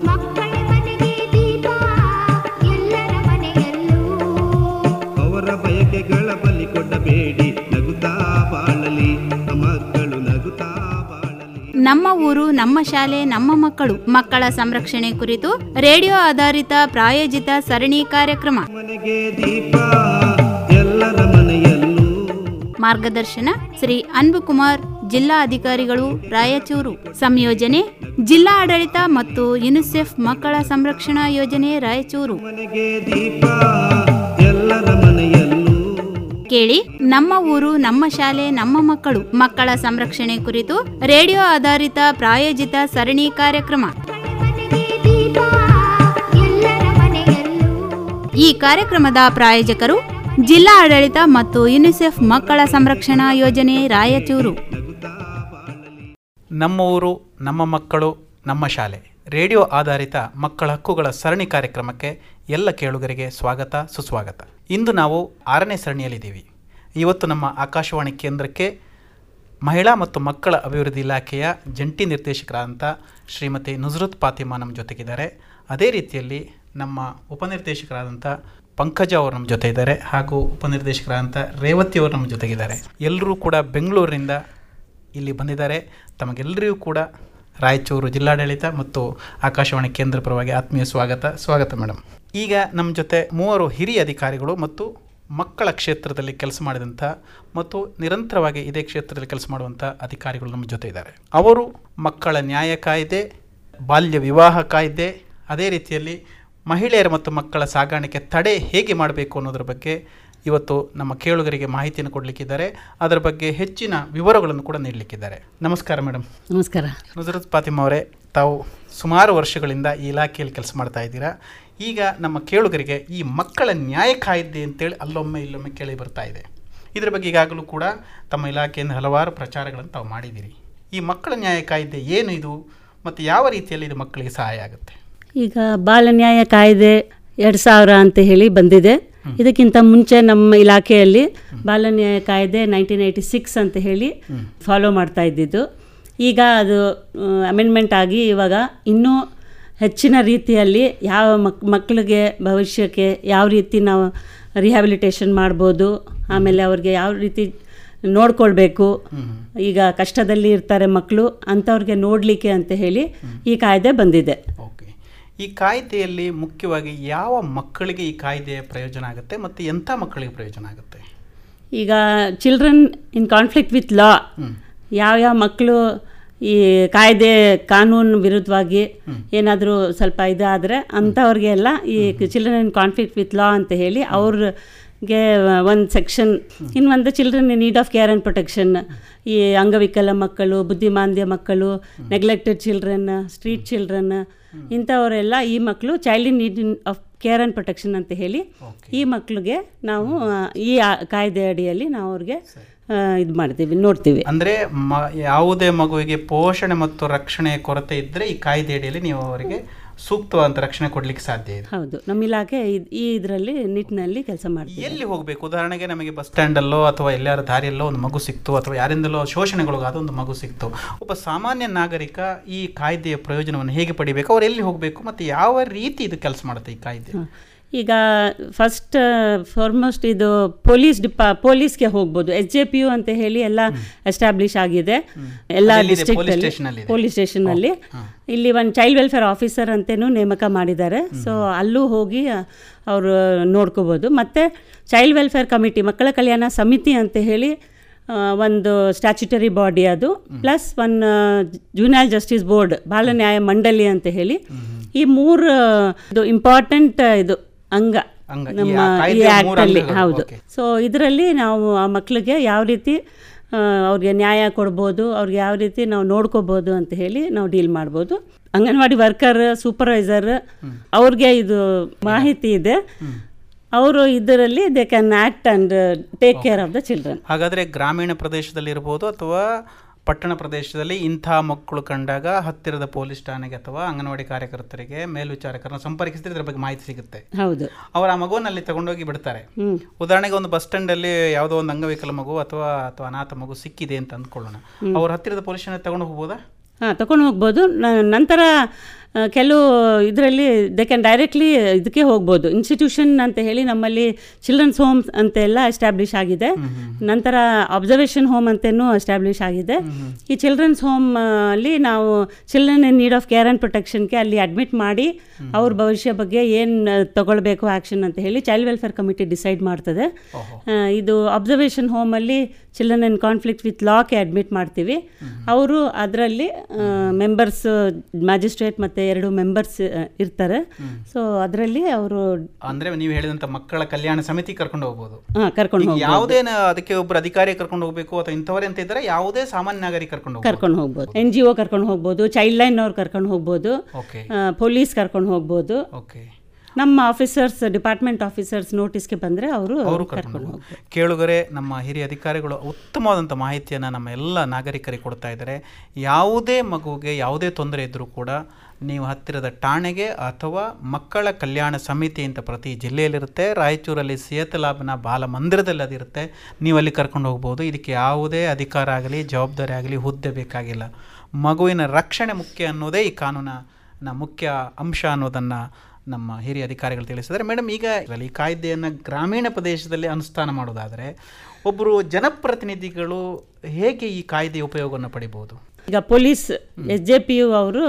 ಮಕ್ಕಳ ಮನೆಗೆ ದೀಪ ಎಲ್ಲರ ಮನೆಯಲ್ಲೂ ಅವರ ಬಯಕೆಗಳ ಬಲಿ ಕೊಡಬೇಡಿ ನಗುತ್ತಾ ಬಾಳಲಿ ಮಕ್ಕಳು ನಗುತ್ತಾ ಬಾಳಲಿ ನಮ್ಮ ಊರು ನಮ್ಮ ಶಾಲೆ ನಮ್ಮ ಮಕ್ಕಳು ಮಕ್ಕಳ ಸಂರಕ್ಷಣೆ ಕುರಿತು ರೇಡಿಯೋ ಆಧಾರಿತ ಪ್ರಾಯೋಜಿತ ಸರಣಿ ಕಾರ್ಯಕ್ರಮ ಮನೆಗೆ ದೀಪ ಎಲ್ಲರ ಮನೆಯಲ್ಲೂ ಮಾರ್ಗದರ್ಶನ ಶ್ರೀ ಅನ್ಬುಕುಮಾರ್ ಜಿಲ್ಲಾ ಅಧಿಕಾರಿಗಳು ರಾಯಚೂರು ಸಂಯೋಜನೆ ಜಿಲ್ಲಾ ಆಡಳಿತ ಮತ್ತು ಯುನಿಸೆಫ್ ಮಕ್ಕಳ ಸಂರಕ್ಷಣಾ ಯೋಜನೆ ರಾಯಚೂರು ಮನೆಗೆ ದೀಪ ಎಲ್ಲರ ಮನೆಯಲ್ಲೂ ಕೇಳಿ ನಮ್ಮ ಊರು ನಮ್ಮ ಶಾಲೆ ನಮ್ಮ ಮಕ್ಕಳು ಮಕ್ಕಳ ಸಂರಕ್ಷಣೆ ಕುರಿತು ರೇಡಿಯೋ ಆಧಾರಿತ ಪ್ರಾಯೋಜಿತ ಸರಣಿ ಕಾರ್ಯಕ್ರಮ ಮಕ್ಕಳ ಮನೆಗೆ ದೀಪ ಎಲ್ಲರ ಮನೆಯಲ್ಲೂ ಈ ಕಾರ್ಯಕ್ರಮದ ಪ್ರಾಯೋಜಕರು ಜಿಲ್ಲಾ ಆಡಳಿತ ಮತ್ತು ಯುನಿಸೆಫ್ ಮಕ್ಕಳ ಸಂರಕ್ಷಣಾ ಯೋಜನೆ ರಾಯಚೂರು ನಮ್ಮ ಊರು ನಮ್ಮ ಮಕ್ಕಳು ನಮ್ಮ ಶಾಲೆ ರೇಡಿಯೋ ಆಧಾರಿತ ಮಕ್ಕಳ ಹಕ್ಕುಗಳ ಸರಣಿ ಕಾರ್ಯಕ್ರಮಕ್ಕೆ ಎಲ್ಲ ಕೇಳುಗರಿಗೆ ಸ್ವಾಗತ ಸುಸ್ವಾಗತ ಇಂದು ನಾವು ಆರನೇ ಸರಣಿಯಲ್ಲಿದ್ದೀವಿ ಇವತ್ತು ನಮ್ಮ ಆಕಾಶವಾಣಿ ಕೇಂದ್ರಕ್ಕೆ ಮಹಿಳಾ ಮತ್ತು ಮಕ್ಕಳ ಅಭಿವೃದ್ಧಿ ಇಲಾಖೆಯ ಜಂಟಿ ನಿರ್ದೇಶಕರಾದಂಥ ಶ್ರೀಮತಿ ನುಜ್ರತ್ ಫಾತಿಮಾ ನಮ್ಮ ಜೊತೆಗಿದ್ದಾರೆ ಅದೇ ರೀತಿಯಲ್ಲಿ ನಮ್ಮ ಉಪನಿರ್ದೇಶಕರಾದಂಥ ಪಂಕಜ ಅವರು ನಮ್ಮ ಜೊತೆ ಇದ್ದಾರೆ ಹಾಗೂ ಉಪನಿರ್ದೇಶಕರಾದಂಥ ರೇವತಿ ಅವರು ನಮ್ಮ ಜೊತೆಗಿದ್ದಾರೆ ಎಲ್ಲರೂ ಕೂಡ ಬೆಂಗಳೂರಿನಿಂದ ಇಲ್ಲಿ ಬಂದಿದ್ದಾರೆ ತಮಗೆಲ್ಲರಿಗೂ ಕೂಡ ರಾಯಚೂರು ಜಿಲ್ಲಾಡಳಿತ ಮತ್ತು ಆಕಾಶವಾಣಿ ಕೇಂದ್ರ ಪರವಾಗಿ ಆತ್ಮೀಯ ಸ್ವಾಗತ ಸ್ವಾಗತ ಮೇಡಮ್ ಈಗ ನಮ್ಮ ಜೊತೆ ಮೂವರು ಹಿರಿಯ ಅಧಿಕಾರಿಗಳು ಮತ್ತು ಮಕ್ಕಳ ಕ್ಷೇತ್ರದಲ್ಲಿ ಕೆಲಸ ಮಾಡಿದಂಥ ಮತ್ತು ನಿರಂತರವಾಗಿ ಇದೇ ಕ್ಷೇತ್ರದಲ್ಲಿ ಕೆಲಸ ಮಾಡುವಂಥ ಅಧಿಕಾರಿಗಳು ನಮ್ಮ ಜೊತೆ ಇದ್ದಾರೆ ಅವರು ಮಕ್ಕಳ ನ್ಯಾಯ ಕಾಯ್ದೆ ಬಾಲ್ಯ ವಿವಾಹ ಕಾಯ್ದೆ ಅದೇ ರೀತಿಯಲ್ಲಿ ಮಹಿಳೆಯರ ಮತ್ತು ಮಕ್ಕಳ ಸಾಗಾಣಿಕೆ ತಡೆ ಹೇಗೆ ಮಾಡಬೇಕು ಅನ್ನೋದ್ರ ಬಗ್ಗೆ ಇವತ್ತು ನಮ್ಮ ಕೇಳುಗರಿಗೆ ಮಾಹಿತಿಯನ್ನು ಕೊಡಲಿಕ್ಕಿದ್ದಾರೆ ಅದರ ಬಗ್ಗೆ ಹೆಚ್ಚಿನ ವಿವರಗಳನ್ನು ಕೂಡ ನೀಡಲಿಕ್ಕಿದ್ದಾರೆ ನಮಸ್ಕಾರ ಮೇಡಮ್ ನಮಸ್ಕಾರ ನುಜರತ್ ಫಾತಿಮಾ ಅವರೇ ತಾವು ಸುಮಾರು ವರ್ಷಗಳಿಂದ ಈ ಇಲಾಖೆಯಲ್ಲಿ ಕೆಲಸ ಮಾಡ್ತಾ ಇದ್ದೀರಾ ಈಗ ನಮ್ಮ ಕೇಳುಗರಿಗೆ ಈ ಮಕ್ಕಳ ನ್ಯಾಯ ಕಾಯ್ದೆ ಅಂತೇಳಿ ಅಲ್ಲೊಮ್ಮೆ ಇಲ್ಲೊಮ್ಮೆ ಕೇಳಿ ಬರ್ತಾ ಇದೆ ಇದರ ಬಗ್ಗೆ ಈಗಾಗಲೂ ಕೂಡ ತಮ್ಮ ಇಲಾಖೆಯಿಂದ ಹಲವಾರು ಪ್ರಚಾರಗಳನ್ನು ತಾವು ಮಾಡಿದ್ದೀರಿ ಈ ಮಕ್ಕಳ ನ್ಯಾಯ ಕಾಯ್ದೆ ಏನು ಇದು ಮತ್ತು ಯಾವ ರೀತಿಯಲ್ಲಿ ಇದು ಮಕ್ಕಳಿಗೆ ಸಹಾಯ ಆಗುತ್ತೆ ಈಗ ಬಾಲ ನ್ಯಾಯ ಕಾಯ್ದೆ ಎರಡು ಸಾವಿರ ಅಂತ ಹೇಳಿ ಬಂದಿದೆ ಇದಕ್ಕಿಂತ ಮುಂಚೆ ನಮ್ಮ ಇಲಾಖೆಯಲ್ಲಿ ಬಾಲ ನ್ಯಾಯ ಕಾಯ್ದೆ ನೈನ್ಟೀನ್ ಏಯ್ಟಿ ಸಿಕ್ಸ್ ಅಂತ ಹೇಳಿ ಫಾಲೋ ಮಾಡ್ತಾ ಇದ್ದಿದ್ದು ಈಗ ಅದು ಅಮೆಂಡ್ಮೆಂಟ್ ಆಗಿ ಇವಾಗ ಇನ್ನೂ ಹೆಚ್ಚಿನ ರೀತಿಯಲ್ಲಿ ಯಾವ ಮಕ್ ಮಕ್ಕಳಿಗೆ ಭವಿಷ್ಯಕ್ಕೆ ಯಾವ ರೀತಿ ನಾವು ರಿಹ್ಯಾಬಿಲಿಟೇಷನ್ ಮಾಡ್ಬೋದು ಆಮೇಲೆ ಅವ್ರಿಗೆ ಯಾವ ರೀತಿ ನೋಡ್ಕೊಳ್ಬೇಕು ಈಗ ಕಷ್ಟದಲ್ಲಿ ಇರ್ತಾರೆ ಮಕ್ಕಳು ಅಂಥವ್ರಿಗೆ ನೋಡಲಿಕ್ಕೆ ಅಂತ ಹೇಳಿ ಈ ಕಾಯ್ದೆ ಬಂದಿದೆ ಓಕೆ ಈ ಕಾಯ್ದೆಯಲ್ಲಿ ಮುಖ್ಯವಾಗಿ ಯಾವ ಮಕ್ಕಳಿಗೆ ಈ ಕಾಯ್ದೆಯ ಪ್ರಯೋಜನ ಆಗುತ್ತೆ ಮತ್ತು ಎಂಥ ಮಕ್ಕಳಿಗೆ ಪ್ರಯೋಜನ ಆಗುತ್ತೆ ಈಗ children in conflict with law ಯಾವ್ಯಾವ ಮಕ್ಕಳು ಈ ಕಾಯ್ದೆ ಕಾನೂನು ವಿರುದ್ಧವಾಗಿ ಏನಾದರೂ ಸ್ವಲ್ಪ ಇದಾದರೆ ಅಂಥವ್ರಿಗೆಲ್ಲ ಈ children in conflict with law ಅಂತ ಹೇಳಿ ಅವ್ರಿಗೆ ಒಂದು ಸೆಕ್ಷನ್ ಇನ್ನೊಂದು children in need of care and protection ಈ ಅಂಗವಿಕಲ ಮಕ್ಕಳು ಬುದ್ಧಿಮಾಂದ್ಯ ಮಕ್ಕಳು ನೆಗ್ಲೆಕ್ಟೆಡ್ ಚಿಲ್ಡ್ರನ್ ಸ್ಟ್ರೀಟ್ ಚಿಲ್ಡ್ರನ್ ಇಂಥವರೆಲ್ಲ ಈ ಮಕ್ಕಳು child in need of care and protection ಅಂತ ಹೇಳಿ ಈ ಮಕ್ಕಳಿಗೆ ನಾವು ಆ, ಈ ಆ- ಕಾಯ್ದೆ ಅಡಿಯಲ್ಲಿ ನಾವು ಅವ್ರಿಗೆ ಇದು ಮಾಡ್ತೀವಿ ನೋಡ್ತೀವಿ ಅಂದರೆ ಮ ಯಾವುದೇ ಮಗುವಿಗೆ ಪೋಷಣೆ ಮತ್ತು ರಕ್ಷಣೆಯ ಕೊರತೆ ಇದ್ದರೆ ಈ ಕಾಯ್ದೆ ಅಡಿಯಲ್ಲಿ ನೀವು ಅವರಿಗೆ ಸೂಕ್ತವಾದಂಥ ರಕ್ಷಣೆ ಕೊಡಲಿಕ್ಕೆ ಸಾಧ್ಯ ಇದೆ ಹೌದು ನಮ್ಮ ಇಲಾಖೆ ಇದ್- ಈ ಇದರಲ್ಲಿ ನಿಟ್ಟಿನಲ್ಲಿ ಕೆಲಸ ಮಾಡ್ತೀವಿ ಎಲ್ಲಿ ಹೋಗಬೇಕು ಉದಾಹರಣೆಗೆ ನಮಗೆ ಬಸ್ ಸ್ಟ್ಯಾಂಡಲ್ಲೋ ಅಥವಾ ಎಲ್ಲಾರ ದಾರಿಯಲ್ಲೋ ಒಂದು ಮಗು ಸಿಕ್ತು ಅಥವಾ ಯಾರಿಂದಲೋ ಶೋಷಣೆಗೊಳಗಾದ ಒಂದು ಮಗು ಸಿಕ್ತು ಒಬ್ಬ ಸಾಮಾನ್ಯ ನಾಗರಿಕ ಈ ಕಾಯ್ದೆಯ ಪ್ರಯೋಜನವನ್ನು ಹೇಗೆ ಪಡಿಬೇಕು ಅವ್ರು ಎಲ್ಲಿ ಹೋಗಬೇಕು ಮತ್ತು ಯಾವ ರೀತಿ ಇದು ಕೆಲಸ ಮಾಡುತ್ತೆ ಈ ಕಾಯ್ದೆ ಈಗ ಫಸ್ಟ್ ಫಾರ್ಮೋಸ್ಟ್ ಇದು ಪೊಲೀಸ್ ಡಿಪಾ ಪೊಲೀಸ್ಗೆ ಹೋಗ್ಬೋದು ಎಸ್ ಜೆ ಪಿ ಯು ಅಂತ ಹೇಳಿ ಎಲ್ಲ ಎಸ್ಟಾಬ್ಲಿಷ್ ಆಗಿದೆ ಎಲ್ಲ ಅದೆಲ್ಲಿದೆ? ಡಿಸ್ಟ್ರಿಕ್ಟ್ Police ಅಲ್ಲಿ station ಅಲ್ಲಿ ಇದೆ? ಪೊಲೀಸ್ ಸ್ಟೇಷನಲ್ಲಿ ಇಲ್ಲಿ ಒಂದು ಚೈಲ್ಡ್ ವೆಲ್ಫೇರ್ ಆಫೀಸರ್ ಅಂತೇನು ನೇಮಕ ಮಾಡಿದ್ದಾರೆ ಸೊ ಅಲ್ಲೂ ಹೋಗಿ ಅವರು ನೋಡ್ಕೋಬೋದು ಮತ್ತು ಚೈಲ್ಡ್ ವೆಲ್ಫೇರ್ ಕಮಿಟಿ ಮಕ್ಕಳ ಕಲ್ಯಾಣ ಸಮಿತಿ ಅಂತ ಹೇಳಿ ಆ, ಒಂದು ಸ್ಟ್ಯಾಚ್ಯುಟರಿ ಬಾಡಿ ಅದು plus one junior justice board ಬಾಲ ನ್ಯಾಯ ಮಂಡಳಿ ಅಂತ ಹೇಳಿ ಈ ಮೂರು ಇದು ಇಂಪಾರ್ಟೆಂಟ್ ಇದು ಅಂಗ ಅಂಗ. ಈ ನಮ್ಮ ಆ ಈ ಕಾಯ್ದೆಯ ಮೂರು ಆ್ಯಕ್ಟಲ್ಲಿ ಅಂಗಗಳು. ಹೌದು Okay. ಸೊ ಇದರಲ್ಲಿ ನಾವು ಆ ಮಕ್ಕಳಿಗೆ ಯಾವ ರೀತಿ ಆ, ಅವ್ರಿಗೆ ನ್ಯಾಯ ಕೊಡ್ಬೋದು ಅವ್ರಿಗೆ ಯಾವ ರೀತಿ ನಾವು ನೋಡ್ಕೋಬೋದು ಅಂತ ಹೇಳಿ ನಾವು ಡೀಲ್ ಮಾಡ್ಬೋದು ಅಂಗನವಾಡಿ ವರ್ಕರ್ ಸೂಪರ್ವೈಸರ್ ಅವ್ರಿಗೆ ಇದು ಮಾಹಿತಿ ಇದೆ ಅವರು ಇದರಲ್ಲಿ they can act and take care of the children ಹಾಗಾದರೆ ಗ್ರಾಮೀಣ ಪ್ರದೇಶದಲ್ಲಿ ಇರ್ಬೋದು ಅಥವಾ ಪಟ್ಟಣ ಪ್ರದೇಶದಲ್ಲಿ ಇಂಥ ಮಕ್ಕಳು ಕಂಡಾಗ ಹತ್ತಿರದ ಪೊಲೀಸ್ ಠಾಣೆಗೆ ಅಥವಾ ಅಂಗನವಾಡಿ ಕಾರ್ಯಕರ್ತರಿಗೆ ಮೇಲ್ವಿಚಾರಕರನ್ನ ಸಂಪರ್ಕಿಸಿದ್ರೆ ಇದ್ರ ಬಗ್ಗೆ ಮಾಹಿತಿ ಸಿಗುತ್ತೆ ಹೌದು ಅವ್ರು ಆ ಮಗುವನ್ನ ಅಲ್ಲಿ ತಗೊಂಡೋಗಿ ಬಿಡ್ತಾರೆ ಹ್ಮ್. ಉದಾಹರಣೆಗೆ ಒಂದು ಬಸ್ ಸ್ಟ್ಯಾಂಡಲ್ಲಿ ಯಾವುದೋ ಒಂದು ಅಂಗವಿಕಲ ಮಗು ಅಥವಾ ಅಥವಾ ಅನಾಥ ಮಗು ಸಿಕ್ಕಿದೆ ಅಂತ ಅಂದ್ಕೊಳ್ಳೋಣ ಅವ್ರ ಹತ್ತಿರದ ಪೊಲೀಸ್ ಠಾಣೆ ತಗೊಂಡು ಹೋಗ್ಬೋದಾ ಹಾಂ ತಗೊಂಡು ಹೋಗ್ಬೋದು ನ- ನಂತರ ಆ, ಕೆಲವು ಇದರಲ್ಲಿ ದೇ ಕ್ಯಾನ್ ಡೈರೆಕ್ಟ್ಲಿ ಇದಕ್ಕೆ ಹೋಗ್ಬೋದು ಇನ್ಸ್ಟಿಟ್ಯೂಷನ್ ಅಂತ ಹೇಳಿ ನಮ್ಮಲ್ಲಿ ಚಿಲ್ಡ್ರನ್ಸ್ ಹೋಮ್ಸ್ ಅಂತೆಲ್ಲ ಎಸ್ಟಾಬ್ಲಿಷ್ ಆಗಿದೆ ನಂತರ ಅಬ್ಸರ್ವೇಷನ್ ಹೋಮ್ ಅಂತಲೂ ಎಸ್ಟಾಬ್ಲಿಷ್ ಆಗಿದೆ ಈ ಚಿಲ್ಡ್ರನ್ಸ್ ಹೋಮ್ ಅಲ್ಲಿ ನಾವು children in need of care and ಪ್ರೊಟೆಕ್ಷನ್ಗೆ ಅಲ್ಲಿ ಅಡ್ಮಿಟ್ ಮಾಡಿ ಅವ್ರ ಭವಿಷ್ಯ ಬಗ್ಗೆ ಏನು ತಗೊಳ್ಬೇಕು ಆ್ಯಕ್ಷನ್ ಅಂತ ಹೇಳಿ ಚೈಲ್ಡ್ ವೆಲ್ಫೇರ್ ಕಮಿಟಿ ಡಿಸೈಡ್ ಮಾಡ್ತದೆ ಆ, ಇದು ಅಬ್ಸರ್ವೇಷನ್ ಹೋಮಲ್ಲಿ ಚಿಲ್ಡ್ರನ್ ಇನ್ ಕಾನ್ಫ್ಲಿಕ್ಟ್ ವಿತ್ ಲಾಕ್ಕೆ ಅಡ್ಮಿಟ್ ಮಾಡ್ತೀವಿ ಅವರು ಅದರಲ್ಲಿ ಮೆಂಬರ್ಸ್ ಮ್ಯಾಜಿಸ್ಟ್ರೇಟ್ ಮತ್ತು ಎರಡು ಮೆಂಬರ್ಸ್ ಇರ್ತಾರೆ ಸೊ ಅದರಲ್ಲಿ ಅವರು ಅಂದ್ರೆ ನೀವು ಹೇಳಿದಂತ ಮಕ್ಕಳ ಕಲ್ಯಾಣ ಸಮಿತಿ ಕರ್ಕೊಂಡು ಹೋಗ್ಬೋದು ಹಾಂ ಕರ್ಕೊಂಡು ಈಗ ಹೋಗಿ ಯಾವುದೇ ನ- ಅದಕ್ಕೆ ಒಬ್ಬರು ಅಧಿಕಾರಿ ಕರ್ಕೊಂಡು ಹೋಗ್ಬೇಕು ಅಥವಾ ಇಂಥವರೇ ಅಂತ ಇದ್ರೆ ಯಾವುದೇ ಸಾಮಾನ್ಯ ನಾಗರಿಕ ಕರ್ಕೊಂಡು ಹೋಗ್ಬೋದು ಕರ್ಕೊಂಡು ಹೋಗ್ಬೋದು ಎನ್ ಜಿ ಒ ಕರ್ಕೊಂಡು ಹೋಗ್ಬೋದು ಚೈಲ್ಡ್ ಲೈನ್ ಅವ್ರು ಕರ್ಕೊಂಡು ಹೋಗ್ಬೋದು ಓಕೆ ಪೊಲೀಸ್ ಕರ್ಕೊಂಡು ಹೋಗ್ಬೋದು ಓಕೆ ನಮ್ಮ ಆಫೀಸರ್ಸ್ ಡಿಪಾರ್ಟ್ಮೆಂಟ್ ಆಫೀಸರ್ಸ್ ನೋಟಿಸ್ಗೆ ಬಂದರೆ ಅವರು ಅವರು ಕರ್ಕೊಂಡು ಕರ್ಕೊಂಡು ಹೋಗ್ಬೋದು ಕೇಳುಗರೆ ನಮ್ಮ ಹಿರಿಯ ಅಧಿಕಾರಿಗಳು ಉತ್ತಮವಾದಂಥ ಮಾಹಿತಿಯನ್ನು ನಮ್ಮ ಎಲ್ಲ ನಾಗರಿಕರಿಗೆ ಕೊಡ್ತಾ ಇದ್ದಾರೆ ಯಾವುದೇ ಮಗುವಿಗೆ ಯಾವುದೇ ತೊಂದರೆ ಇದ್ದರೂ ಕೂಡ ನೀವು ಹತ್ತಿರದ ಠಾಣೆಗೆ ಅಥವಾ ಮಕ್ಕಳ ಕಲ್ಯಾಣ ಸಮಿತಿ ಅಂತ ಪ್ರತಿ ಜಿಲ್ಲೆಯಲ್ಲಿರುತ್ತೆ ರಾಯಚೂರಲ್ಲಿ ಸಿಯತ್ ಲಾಬ್ನ ಬಾಲ ಮಂದಿರದಲ್ಲಿ ಅದಿರುತ್ತೆ ನೀವು ಅಲ್ಲಿ ಕರ್ಕೊಂಡು ಹೋಗ್ಬೋದು ಇದಕ್ಕೆ ಯಾವುದೇ ಅಧಿಕಾರ ಆಗಲಿ ಜವಾಬ್ದಾರಿ ಆಗಲಿ ಹುದ್ದೆ ಬೇಕಾಗಿಲ್ಲ ಮಗುವಿನ ರಕ್ಷಣೆ ಮುಖ್ಯ ಅನ್ನೋದೇ ಈ ಕಾನೂನಿನ ಮುಖ್ಯ ಅಂಶ ಅನ್ನೋದನ್ನು ನಮ್ಮ ಹಿರಿಯ ಅಧಿಕಾರಿಗಳು ತಿಳಿಸಿದ್ದಾರೆ ಮೇಡಮ್ ಈಗ ಈ ಕಾಯ್ದೆಯನ್ನು ಗ್ರಾಮೀಣ ಪ್ರದೇಶದಲ್ಲಿ ಅನುಷ್ಠಾನ ಮಾಡೋದಾದರೆ ಒಬ್ಬರು ಜನಪ್ರತಿನಿಧಿಗಳು ಹೇಗೆ ಈ ಕಾಯ್ದೆಯ ಉಪಯೋಗವನ್ನು ಪಡಿಬೋದು ಈಗ police S J P U ಅವರು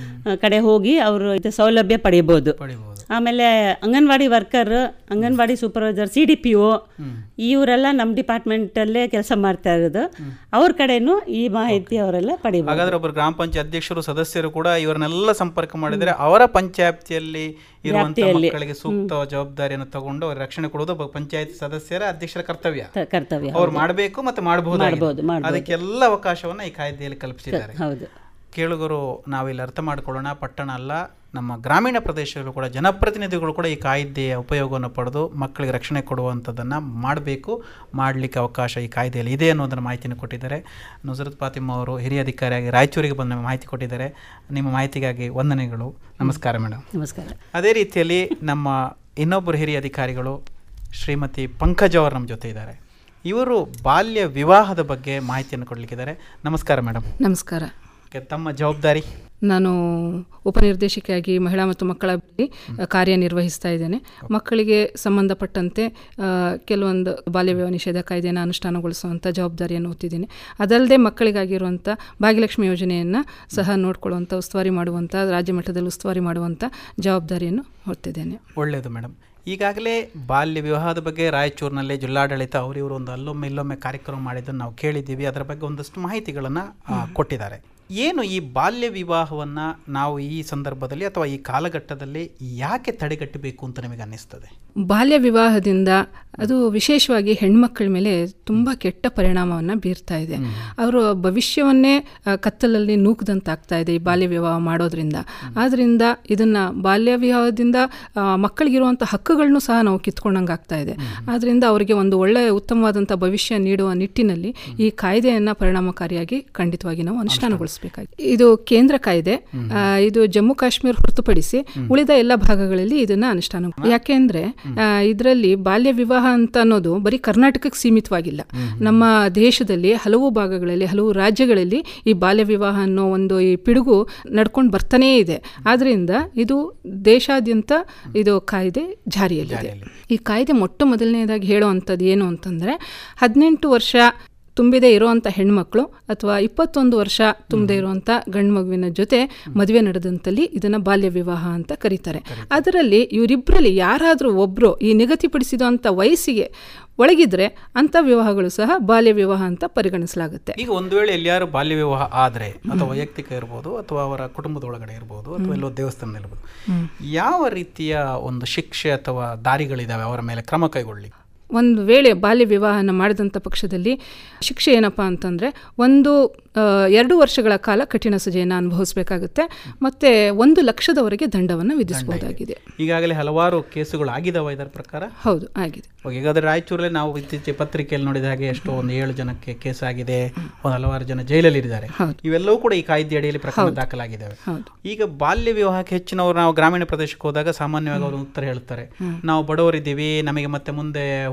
ಕಡೆ ಹೋಗಿ ಅವರು ಇದು ಸೌಲಭ್ಯ ಪಡಿಬೋದು ಪಡಿಬೋದು ಆಮೇಲೆ anganwadi worker anganwadi supervisor C D P O ಇವರೆಲ್ಲ ನಮ್ಮ ಡಿಪಾರ್ಟ್ಮೆಂಟಲ್ಲೇ ಕೆಲಸ ಮಾಡ್ತಾ ಇರೋದು ಅವ್ರ ಕಡೆನೂ ಈ ಮಾಹಿತಿ ಅವರೆಲ್ಲ ಪಡಿಬೋದು ಹಾಗಾದ್ರೆ ಒಬ್ಬರು ಗ್ರಾಮ ಪಂಚಾಯತ್ ಅಧ್ಯಕ್ಷರು ಸದಸ್ಯರು ಕೂಡ ಇವರನ್ನೆಲ್ಲ ಸಂಪರ್ಕ ಮಾಡಿದರೆ ಅವರ ಪಂಚಾಯತಿಯಲ್ಲಿ ಇರುವಂತಹ ವ್ಯಾಪ್ತಿಯಲ್ಲಿ. ಮಕ್ಕಳಿಗೆ ಸೂಕ್ತ ಜವಾಬ್ದಾರಿಯನ್ನು ತಗೊಂಡು ಅವ್ರ ರಕ್ಷಣೆ ಕೊಡುವುದು ಒಬ್ಬ ಪಂಚಾಯತ್ ಸದಸ್ಯರ ಅಧ್ಯಕ್ಷರ ಕರ್ತವ್ಯ ತ- ಕರ್ತವ್ಯ ಅವ್ರು ಮಾಡಬೇಕು ಮತ್ತೆ ಮಾಡಬಹುದು ಮಾಡ್ಬೋದು, ಮಾಡ್ಬೋದು. ಅದಕ್ಕೆಲ್ಲ ಅವಕಾಶವನ್ನ ಈ ಕಾಯ್ದೆಯಲ್ಲಿ ಕಲ್ಪಿಸಿದ್ದಾರೆ ಹೌದು ಕೇಳುಗರು ನಾವಿಲ್ಲಿ ಅರ್ಥ ಮಾಡ್ಕೊಳ್ಳೋಣ ಪಟ್ಟಣ ಅಲ್ಲ ನಮ್ಮ ಗ್ರಾಮೀಣ ಪ್ರದೇಶಗಳು ಕೂಡ ಜನಪ್ರತಿನಿಧಿಗಳು ಕೂಡ ಈ ಕಾಯ್ದೆಯ ಉಪಯೋಗವನ್ನು ಪಡೆದು ಮಕ್ಕಳಿಗೆ ರಕ್ಷಣೆ ಕೊಡುವಂಥದ್ದನ್ನು ಮಾಡಬೇಕು ಮಾಡಲಿಕ್ಕೆ ಅವಕಾಶ ಈ ಕಾಯ್ದೆಯಲ್ಲಿ ಇದೆ ಅನ್ನೋದನ್ನು ಮಾಹಿತಿಯನ್ನು ಕೊಟ್ಟಿದ್ದಾರೆ ನುಸರತ್ ಫಾತಿಮಾ ಅವರು ಹಿರಿಯ ಅಧಿಕಾರಿಯಾಗಿ ರಾಯಚೂರಿಗೆ ಬಂದು ನಮಗೆ ಮಾಹಿತಿ ಕೊಟ್ಟಿದ್ದಾರೆ ನಿಮ್ಮ ಮಾಹಿತಿಗಾಗಿ ವಂದನೆಗಳು ನಮಸ್ಕಾರ ಮೇಡಮ್ ನಮಸ್ಕಾರ ಅದೇ ರೀತಿಯಲ್ಲಿ ನಮ್ಮ ಇನ್ನೊಬ್ಬರು ಹಿರಿಯ ಅಧಿಕಾರಿಗಳು ಶ್ರೀಮತಿ ಪಂಕಜ್ ಅವರು ನಮ್ಮ ಜೊತೆ ಇದ್ದಾರೆ ಇವರು ಬಾಲ್ಯ ವಿವಾಹದ ಬಗ್ಗೆ ಮಾಹಿತಿಯನ್ನು ಕೊಡಲಿಕ್ಕಿದ್ದಾರೆ ನಮಸ್ಕಾರ ಮೇಡಮ್ ನಮಸ್ಕಾರ ಓಕೆ, ತಮ್ಮ ಜವಾಬ್ದಾರಿ ನಾನು ಉಪನಿರ್ದೇಶಕಿಯಾಗಿ ಮಹಿಳಾ ಮತ್ತು ಮಕ್ಕಳ ಅಭಿವೃದ್ಧಿ ಕಾರ್ಯನಿರ್ವಹಿಸ್ತಾ ಇದ್ದೇನೆ ಮಕ್ಕಳಿಗೆ ಸಂಬಂಧಪಟ್ಟಂತೆ ಆ, ಕೆಲವೊಂದು ಬಾಲ್ಯ ವಿವಾಹ ನಿಷೇಧ ಕಾಯ್ದೆಯನ್ನು ಅನುಷ್ಠಾನಗೊಳಿಸುವಂಥ ಜವಾಬ್ದಾರಿಯನ್ನು ಹೊತ್ತಿದ್ದೀನಿ ಅದಲ್ಲದೆ ಮಕ್ಕಳಿಗಾಗಿರುವಂಥ ಭಾಗ್ಯಲಕ್ಷ್ಮಿ ಯೋಜನೆಯನ್ನು ಸಹ ನೋಡ್ಕೊಳ್ಳುವಂಥ ಉಸ್ತುವಾರಿ ಮಾಡುವಂಥ ರಾಜ್ಯ ಮಟ್ಟದಲ್ಲಿ ಉಸ್ತುವಾರಿ ಮಾಡುವಂಥ ಜವಾಬ್ದಾರಿಯನ್ನು ಹೊತ್ತಿದ್ದೇನೆ ಒಳ್ಳೆಯದು ಮೇಡಮ್ ಈಗಾಗಲೇ ಬಾಲ್ಯ ವಿವಾಹದ ಬಗ್ಗೆ ರಾಯಚೂರಿನಲ್ಲಿ ಜಿಲ್ಲಾಡಳಿತ ಅವರು ಇವರು ಒಂದು ಅಲ್ಲೊಮ್ಮೆ ಇಲ್ಲೊಮ್ಮೆ ಕಾರ್ಯಕ್ರಮ ಮಾಡಿದ್ದನ್ನು ನಾವು ಕೇಳಿದ್ದೀವಿ ಅದರ ಬಗ್ಗೆ ಒಂದಷ್ಟು ಮಾಹಿತಿಗಳನ್ನು ಕೊಟ್ಟಿದ್ದಾರೆ ಏನು ಈ ಬಾಲ್ಯ ವಿವಾಹವನ್ನು ನಾವು ಈ ಸಂದರ್ಭದಲ್ಲಿ ಅಥವಾ ಈ ಕಾಲಘಟ್ಟದಲ್ಲಿ ಯಾಕೆ ತಡೆಗಟ್ಟಬೇಕು ಅಂತ ನಿಮಗೆ ಅನ್ನಿಸ್ತದೆ ಬಾಲ್ಯ ವಿವಾಹದಿಂದ ಅದು ವಿಶೇಷವಾಗಿ ಹೆಣ್ಮಕ್ಳ ಮೇಲೆ ತುಂಬ ಕೆಟ್ಟ ಪರಿಣಾಮವನ್ನು ಬೀರ್ತಾ ಇದೆ ಅವರ ಭವಿಷ್ಯವನ್ನೇ ಆ, ಕತ್ತಲಲ್ಲಿ ನೂಕದಂತಾಗ್ತಾ ಇದೆ ಈ ಬಾಲ್ಯ ವಿವಾಹ ಮಾಡೋದ್ರಿಂದ ಆದ್ದರಿಂದ ಇದನ್ನು ಬಾಲ್ಯ ವಿವಾಹದಿಂದ ಆ, ಮಕ್ಕಳಿಗಿರುವಂಥ ಹಕ್ಕುಗಳನ್ನು ಸಹ ನಾವು ಕಿತ್ಕೊಂಡಂಗೆ ಆಗ್ತಾ ಇದೆ ಆದ್ದರಿಂದ ಅವರಿಗೆ ಒಂದು ಒಳ್ಳೆಯ ಉತ್ತಮವಾದಂಥ ಭವಿಷ್ಯ ನೀಡುವ ನಿಟ್ಟಿನಲ್ಲಿ ಈ ಕಾಯ್ದೆಯನ್ನು ಪರಿಣಾಮಕಾರಿಯಾಗಿ ಖಂಡಿತವಾಗಿ ನಾವು ಅನುಷ್ಠಾನಗೊಳಿಸಬೇಕಾಗಿದೆ ಇದು ಕೇಂದ್ರ ಕಾಯ್ದೆ ಆ, ಇದು ಜಮ್ಮು ಕಾಶ್ಮೀರ ಹೊರತುಪಡಿಸಿ ಉಳಿದ ಎಲ್ಲ ಭಾಗಗಳಲ್ಲಿ ಇದನ್ನ ಅನುಷ್ಠಾನ ಯಾಕೆಂದ್ರೆ ಇದರಲ್ಲಿ ಬಾಲ್ಯ ವಿವಾಹ ಅಂತ ಅನ್ನೋದು ಬರೀ ಕರ್ನಾಟಕಕ್ಕೆ ಸೀಮಿತವಾಗಿಲ್ಲ ನಮ್ಮ ದೇಶದಲ್ಲಿ ಹಲವು ಭಾಗಗಳಲ್ಲಿ ಹಲವು ರಾಜ್ಯಗಳಲ್ಲಿ ಈ ಬಾಲ್ಯ ವಿವಾಹ ಅನ್ನೋ ಒಂದು ಈ ಪಿಡುಗು ನಡ್ಕೊಂಡು ಬರ್ತಾನೇ ಇದೆ ಆದ್ರಿಂದ ಇದು ದೇಶಾದ್ಯಂತ ಇದು ಕಾಯ್ದೆ ಜಾರಿಯಲ್ಲಿದೆ ಈ ಕಾಯ್ದೆ ಮೊಟ್ಟ ಮೊದಲನೇದಾಗಿ ಹೇಳುವಂಥದ್ದು ಏನು ಅಂತಂದ್ರೆ ಹದಿನೆಂಟು ವರ್ಷ ತುಂಬಿದೆ ಇರುವಂಥ ಹೆಣ್ಮಕ್ಳು ಅಥವಾ ಇಪ್ಪತ್ತೊಂದು ವರ್ಷ ತುಂಬದೇ ಇರುವಂಥ ಗಂಡು ಮಗುವಿನ ಜೊತೆ ಮದುವೆ ನಡೆದಂತಲ್ಲಿ ಇದನ್ನು ಬಾಲ್ಯ ವಿವಾಹ ಅಂತ ಕರೀತಾರೆ ಅದರಲ್ಲಿ ಇವರಿಬ್ಬರಲ್ಲಿ ಯಾರಾದರೂ ಒಬ್ಬರು ಈ ನಿಗದಿಪಡಿಸಿದಂಥ ವಯಸ್ಸಿಗೆ ಒಳಗಿದ್ರೆ ಅಂಥ ವಿವಾಹಗಳು ಸಹ ಬಾಲ್ಯ ವಿವಾಹ ಅಂತ ಪರಿಗಣಿಸಲಾಗುತ್ತೆ ಈಗ ಒಂದು ವೇಳೆ ಎಲ್ಲಿಯಾರು ಬಾಲ್ಯ ವಿವಾಹ ಆದರೆ ಅಥವಾ ವೈಯಕ್ತಿಕ ಇರ್ಬೋದು ಅಥವಾ ಅವರ ಕುಟುಂಬದೊಳಗಡೆ ಇರ್ಬೋದು ಅಥವಾ ಎಲ್ಲೋ ದೇವಸ್ಥಾನ ಇರ್ಬೋದು ಯಾವ ರೀತಿಯ ಒಂದು ಶಿಕ್ಷೆ ಅಥವಾ ದಾರಿಗಳಿದಾವೆ ಅವರ ಮೇಲೆ ಕ್ರಮ ಕೈಗೊಳ್ಳಿ ಒಂದು ವೇಳೆ ಬಾಲ್ಯ ವಿವಾಹನ ಮಾಡಿದಂಥ ಪಕ್ಷದಲ್ಲಿ ಶಿಕ್ಷೆ ಏನಪ್ಪ ಅಂತಂದರೆ ಒಂದು ಆ, ಎರಡು ವರ್ಷಗಳ ಕಾಲ ಕಠಿಣ ಸಜೆಯನ್ನು ಅನುಭವಿಸಬೇಕಾಗುತ್ತೆ ಮತ್ತು ಒಂದು ಲಕ್ಷದವರೆಗೆ ದಂಡವನ್ನು ವಿಧಿಸಬಹುದಾಗಿದೆ ಈಗಾಗಲೇ ಹಲವಾರು ಕೇಸುಗಳು ಆಗಿದಾವ ಇದರ ಪ್ರಕಾರ ಹೌದು ಆಗಿದೆ ಓಕೆ, ಈಗಾದ್ರೆ ರಾಯಚೂರಲ್ಲಿ ನಾವು ಇತ್ತೀಚೆಗೆ ಪತ್ರಿಕೆಯಲ್ಲಿ ನೋಡಿದ ಹಾಗೆ ಎಷ್ಟೋ ಒಂದು ಏಳು ಜನಕ್ಕೆ ಕೇಸ್ ಆಗಿದೆ ಒಂದು ಹಲವಾರು ಜನ ಜೈಲಲ್ಲಿ ಇದ್ದಾರೆ ಹೌದು. ಇವೆಲ್ಲವೂ ಕೂಡ ಈ ಕಾಯ್ದೆ ಅಡಿಯಲ್ಲಿ ಪ್ರಕರಣ ದಾಖಲಾಗಿದ್ದಾವೆ ಹೌದು ಈಗ ಬಾಲ್ಯ ವಿವಾಹಕ್ಕೆ ಹೆಚ್ಚಿನವರು ನಾವು ಗ್ರಾಮೀಣ ಪ್ರದೇಶಕ್ಕೆ ಹೋದಾಗ ಸಾಮಾನ್ಯವಾಗಿ ಅವರು ಉತ್ತರ ಹೇಳ್ತಾರೆ ನಾವು ಬಡವರಿದ್ದೀವಿ ನಮಗೆ ಮತ್ತೆ ಮುಂದೆ